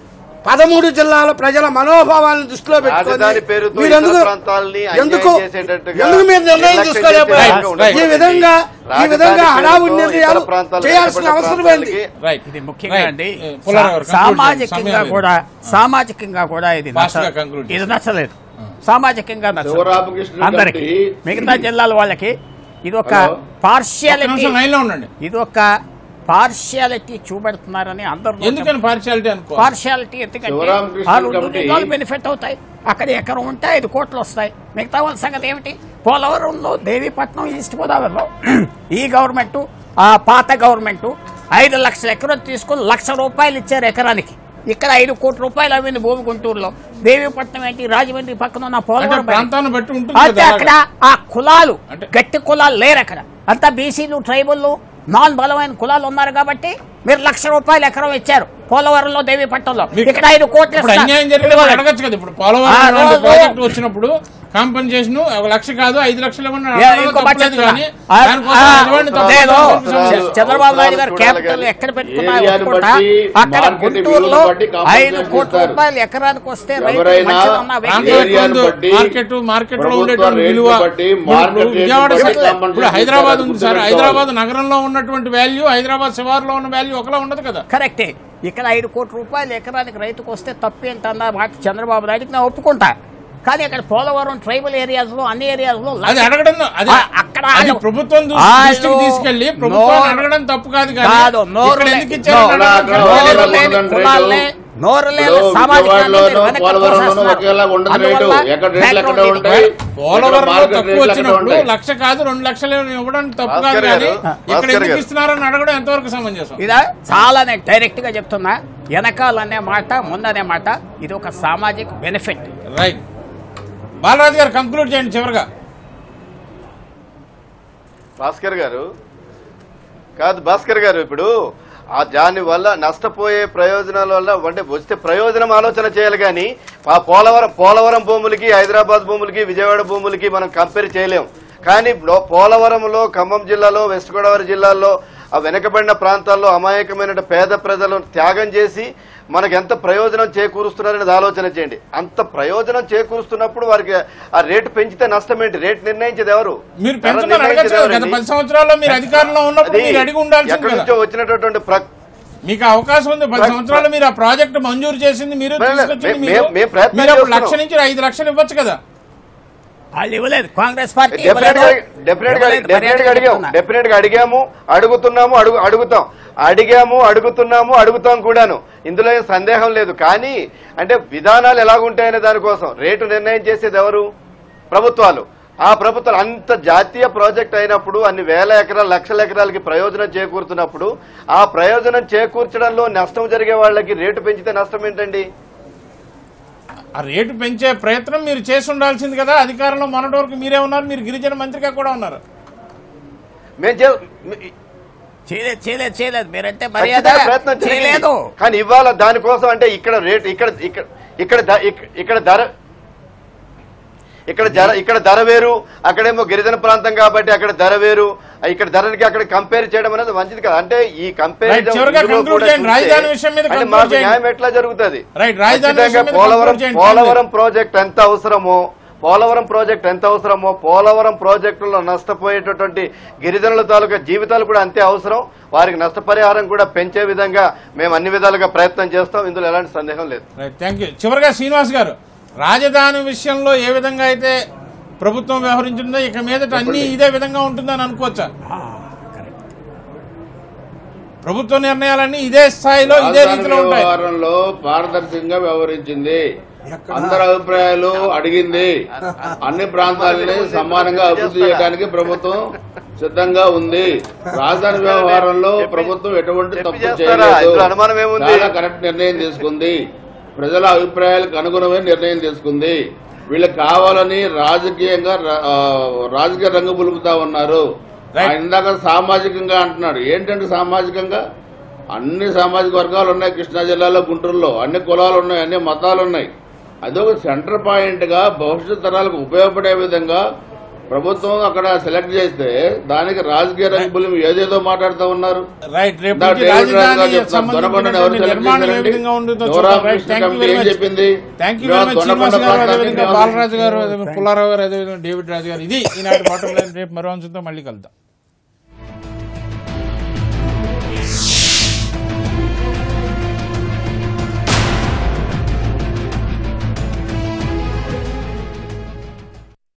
పదమూడు జిల్లాల ప్రజల మనోభావాలను దృష్టిలో రాజధాని పెట్టుకొని పేరుతో మీరు ఎందుకు ఇతర ప్రాంతాల్ని అన్యాయం ఎందుకు చేసేటట్టుగా ఎందుకు మీరు నిర్ణయం నిర్లక్ష్యం తీసుకోలేకపోయారు చేసే విధంగా ఈ ఉండకూడదు. విధంగా ఈ రాజధాని విధంగా పేరుతో హడావుడి ఇతర నిర్ణయాలు ప్రాంతాలకు చేయాల్సిన వెనుకబడ్డ అవసరం ఏంది ప్రాంతాలకి రైట్ ఇది ముఖ్యంగా రైట్. అండి ఏ, పుల్లారావు గారు, సా- conclude చేయండి. సామాజికంగా సమయం కూడా లేదు. సామాజికంగా కూడా ఇది Fast గా నచ్చ- conclude ఇది నచ్చలేదు సామాజికంగా నచ్చలేదు శివరామకృష్ణ అందరికి కమిటీ- మిగతా జిల్లాల వాళ్ళకి ఇది ఒక హలో. ఒక్క పార్షియాలిటీ నిమిషం లైన్ లో ఉండండి ఇది ఒక పార్షియాలిటీ చూపెడుతున్నారని అందరూ ఎందుకని పార్షియాలిటీ అనుకో పార్షియాలిటీ ఎందుకంటే శివరామకృష్ణ ఆ రెండు కమిటీ- జిల్లాలు బెనిఫిట్ అవుతాయి అక్కడ ఎకరం ఉంటే ఐదు కోట్లు వస్తాయి మిగతా వాళ్ళ సంగతి ఏమిటి పోలవరంలో దేవీపట్నం ఈస్ట్ గోదావరిలో ఈ గవర్నమెంట్ ఆ పాత గవర్నమెంట్ ఐదు లక్షల ఎకరం తీసుకుని లక్ష రూపాయలు ఇచ్చారు ఎకరానికి ఇక్కడ ఐదు కోట్ల రూపాయలు అవింది భూమి గుంటూరులో దేవీపట్నం ఏంటి రాజమండ్రి పక్కన ఉన్న అంటే పోలవరం ప్రాంతాన్ని బట్టి ఉంటుంది అయితే కదా అక్కడ ఆ కులాలు అంటే- గట్టి కులాలు లేరు అక్కడ అంతా బీసీలు ట్రైబుల్లు నాన్ బలమైన కులాలు ఉన్నారు కాబట్టి మీరు లక్ష రూపాయలు ఎకరం ఇచ్చారు పోలవరంలో దేవీపట్నంలో మీకు- ఇక్కడ ఐదు కోట్లు ఇప్పుడు ఇస్తారు. అన్యాయం జరిగిన ఇదిగోండి. అడగచ్చు కదా ఇప్పుడు ఆ, పోలవరం లాంటి రోజు- ప్రాజెక్ట్ వచ్చినప్పుడు కాంపన్సేషన్ ఒక లక్ష కాదు ఐదు లక్షలు ఇవ్వమని ఏ, అడగడం ఇంకో మాట తప్పలేదు చెప్తున్నా. కానీ ఆ, దానికోసం ఆ, నిజవాడిని తప్పు లేదు. పట్టాల్సిన అవసరం లేదు. చ- చంద్రబాబు నాయుడు గారు చూడాలి క్యాపిటల్ కానీ ఎక్కడ పెట్టుకున్నా ఏరియాని ఒప్పుకుంటా. బట్టి అక్కడ మార్కెట్ గుంటూరులో విలువను బట్టి compensation ఐదు కోట్ల ఇస్తారు. రూపాయలు ఎకరానికి వస్తే రైతు ఎవరైనా మంచిగా ఉన్న వ్యక్తి ప్రాంతం ఏరియాని ఎట్లా బట్టి, ఉందో, మార్కెట్ మార్కెట్ లో ప్రభుత్వ ఉండేటువంటి రేట్లు విలువ బట్టి, ఇప్పుడు మార్కెట్ రేట్లు విజయవాడ బట్టి సిటీ- compensation ఇప్పుడు హైదరాబాద్ ఇస్తారు. ఉంది సార్ గుర్తుపెట్టుకోవాలి. హైదరాబాద్ నగరంలో ఉన్నటువంటి వాల్యూ హైదరాబాద్ శివార్లో ఉన్న వాల్యూ ఒకలా ఉండదు కదా కరెక్టే ఇక్కడ ఐదు కోట్ల రూపాయలు ఎకరానికి రైతుకు వస్తే తప్పేంటన్న మాట చంద్రబాబు నాయుడుకి నేను ఒప్పుకుంటా కానీ అక్కడ పోలవరం ట్రైబల్ ఏరియాస్ లో అన్ని ఏరియాస్ లో అది అడగడం అది ఆ, అక్కడ అది వాళ్ళు- ప్రభుత్వం దృష్టి- వాళ్ళు దృష్టికి తీసుకెళ్లి ప్రభుత్వాన్ని నోరు- అడగడం తప్పు కాదు కానీ కాదు నోరు ఇక్కడ లే- ఎందుకు ఇచ్చారని నోరు- అడగడం అక్కడ తప్పు నోరు లేదు. లేని ఉండదు కులాల్ని, రేటు. నోరు లేని ఇప్పుడు సామాజికాన్ని విజయవాడలోనూ, మీరు వెనక్కి పోలవరంలోనూ తోసేస్తున్నారు. ఒకేలాగా ఉండదు రేటు. అందువల్ల ఎక్కడ రేట్లు ఎక్కడ background ఉంటాయి? ఇది. పోలవరంలో మార్కెట్ తక్కువ రేట్లు ఎక్కడ వచ్చినప్పుడు ఉంటాయి? లక్ష కాదు రెండు లక్షలు ఇవ్వడానికి తప్పు కాదు భాస్కర్ కానీ గారు, ఇక్కడ భాస్కర్ ఎందుకు గారు. ఇస్తున్నారని అడగడం ఎంతవరకు సమంజసం ఇదా చాలా నేను డైరెక్ట్ గా చెప్తున్నా వెనకాలనే మాట ముందనే మాట ఇది ఒక సామాజిక బెనిఫిట్ రైట్ బాలరాజు గారు కంక్లూడ్ చేయండి చివరిగా భాస్కర్ గారు కాదు భాస్కర్ గారు ఇప్పుడు ఆ దాని వల్ల నష్టపోయే ప్రయోజనాల వల్ల అంటే వస్తే ప్రయోజనం ఆలోచన చేయాలి కానీ ఆ పోలవరం పోలవరం భూములకి హైదరాబాద్ భూములకి విజయవాడ భూములకి మనం కంపేర్ చేయలేం కానీ లో- పోలవరంలో ఖమ్మం జిల్లాలో వెస్ట్ గోదావరి జిల్లాలో ఆ వెనకబడిన ప్రాంతాల్లో అమాయకమైన పేద ప్రజలను త్యాగం చేసి మనకు ఎంత ప్రయోజనం చేకూరుస్తున్నారనేది ఆలోచన చేయండి అంత ప్రయోజనం చేకూరుస్తున్నప్పుడు వారికి ఆ రేటు పెంచితే నష్టం ఏంటి రేటు నిర్ణయించేది ఎవరు మీరు ధర పెంచుతున్నారు నిర్ణయించేది అడగచ్చు కదా. గత ఎవరండి? పది సంవత్సరాల్లో మీరు అధికారంలో ఉన్నప్పుడు అది మీరు అడిగి ఉండాల్సింది ఎక్కడి కదా నుంచో వచ్చినటువంటి ప్ర- మీకు అవకాశం ఉంది పది సంవత్సరాలు మీరు ఆ ప్రాజెక్ట్ మంజూరు చేసింది మీరు మే- తీసుకొచ్చింది మే- మీరు మేము ప్రయత్నం మీరు అప్పుడు లక్ష చేస్తున్నాం. నుంచి ఐదు లక్షలు ఇవ్వచ్చు కదా వాళ్ళు ఇవ్వలేదు కాంగ్రెస్ పార్టీ డెఫినెట్ గా ఇవ్వలేదు. డెఫినెట్ గా ఇవ్వలేదు. డెఫినెట్ గా మర్యాదగా అడిగాము చెప్తున్నా. డెఫినెట్ గా అడిగాము అడుగుతున్నాము అడుగు అడుగుతాం అడిగాము అడుగుతున్నాము అడుగుతాం కూడాను ఇందులో ఏం సందేహం లేదు కానీ అంటే విధానాలు ఎలాగుంటాయనే దానికోసం రేటు నిర్ణయం చేసేది ఎవరు ప్రభుత్వాలు ఆ ప్రభుత్వాలు అంత జాతీయ ప్రాజెక్ట్ అయినప్పుడు అన్ని వేల ఎకరాల లక్షల ఎకరాలకి ప్రయోజనం చేకూరుతున్నప్పుడు ఆ ప్రయోజనం చేకూర్చడంలో నష్టం జరిగే వాళ్ళకి రేటు పెంచితే నష్టం ఏంటండి ఆ రేటు పెంచే ప్రయత్నం మీరు చేసి ఉండాల్సింది కదా అధికారంలో మొన్నటి వరకు మీరే ఉన్నారు మీరు గిరిజన మంత్రిగా కూడా ఉన్నారు మేము చే- చేయలేదు చేయలేదు చేయలేదు మీరంటే మర్యాద ఖచ్చితంగా ప్రయత్నం చేయలేదు చేయలేదు కానీ ఇవాళ దానికోసం అంటే ఇక్కడ రేట్ ఇక్కడ ఇక్కడ ఇక్కడ ధ- ఇక్- ఇక్కడ ధర ఇక్కడ ధర ఇక్కడ ధర వేరు అక్కడేమో గిరిజన ప్రాంతం కాబట్టి అక్కడ ధర వేరు ఇక్కడ ధరకి అక్కడ కంపేర్ చేయడం అనేది మంచిది కదా అంటే ఈ కంపేర్ Right, చివరిగా conclude చేయండి. రాజధాని విషయం మీద conclude మాకు చేయండి. న్యాయం ఎట్లా జరుగుతుంది Right, రాజధాని ఖచ్చితంగా విషయం మీద పోలవరం conclude చేయండి. పోలవరం ప్రాజెక్ట్ ఎంత అవసరమో పోలవరం ప్రాజెక్ట్ ఎంత అవసరమో పోలవరం ప్రాజెక్టులో నష్టపోయేటటువంటి గిరిజనుల తాలూకా జీవితాలు కూడా అంతే అవసరం వారికి నష్టపరిహారం కూడా పెంచే విధంగా మేము అన్ని విధాలుగా ప్రయత్నం చేస్తాం ఇందులో ఎలాంటి సందేహం లేదు థ్యాంక్ యూ చివరిగా శ్రీనివాస్ గారు రాజధాని విషయంలో ఏ విధంగా అయితే ప్రభుత్వం వ్యవహరించిందో ఇక మీదట అన్ని ఇదే విధంగా ఉంటుందని అనుకోవచ్చా ప్రభుత్వ నిర్ణయాలన్నీ ఇదే స్థాయిలో ఇదే రాజధాని రీతిలో ఉంటాయి వ్యవహారంలో పారదర్శకంగా వ్యవహరించింది ఎక్కడ? అందరి అభిప్రాయాలు అడిగింది అన్ని ప్రాంతాలని సమానంగా అభివృద్ధి చేయడానికి ప్రభుత్వం సిద్ధంగా ఉంది రాజధాని వ్యవహారంలో ప్రభుత్వం ఎటువంటి చెప్పి తప్పు చేస్తారా? చేయలేదు ఇందులో అనుమానం ఏముంది? చాలా కరెక్ట్ నిర్ణయం తీసుకుంది ప్రజల అభిప్రాయాలకు అనుగుణమైన నిర్ణయం తీసుకుంది వీళ్ళకి కావాలని రాజకీయంగా రా- ఆ, రాజకీయ రంగు పులుపుతా ఉన్నారు Right. ఆయన ఇందాక సామాజికంగా అంటున్నాడు ఏంటంటే సామాజికంగా అన్ని సామాజిక వర్గాలు ఉన్నాయి కృష్ణా జిల్లాలో గుంటూరులో అన్ని కులాలు ఉన్నాయి అన్ని మతాలు ఉన్నాయి అదొక సెంటర్ పాయింట్ గా భవిష్యత్ తరాలకు ఉపయోగపడే విధంగా ప్రభుత్వం అక్కడ సెలెక్ట్ చేస్తే దానికి రాజకీయ రంగులు ఏదేదో మాట్లాడుతూ ఉన్నారు రైట్ రేపు ఇందాక నుంచి డేవిడ్ రాజు గారు రాజధాని చెప్తున్నారు, దొనకొండను ఎవరు సంబంధించినటువంటి సెలెక్ట్ నిర్మాణం ఏ చేశారండి? విధంగా ఉంటుందో ఎవరా చూద్దాం. Right. Krishna thank you committee very ఏం మచ్. చెప్పింది థ్యాంక్ యూ ఇవాళ వెరీ మచ్ దొనకొండ శ్రీనివాస్ గారు ప్రాంతానికి అదేవిధంగా కావాలి. బాలరాజు గారు అదేవిధంగా పుల్లారావు గారు అదేవిధంగా డేవిడ్ రాజు గారు ఇది ఈనాటి పాఠం రేపు మరో అంశంతో మళ్ళీ కలుద్దాం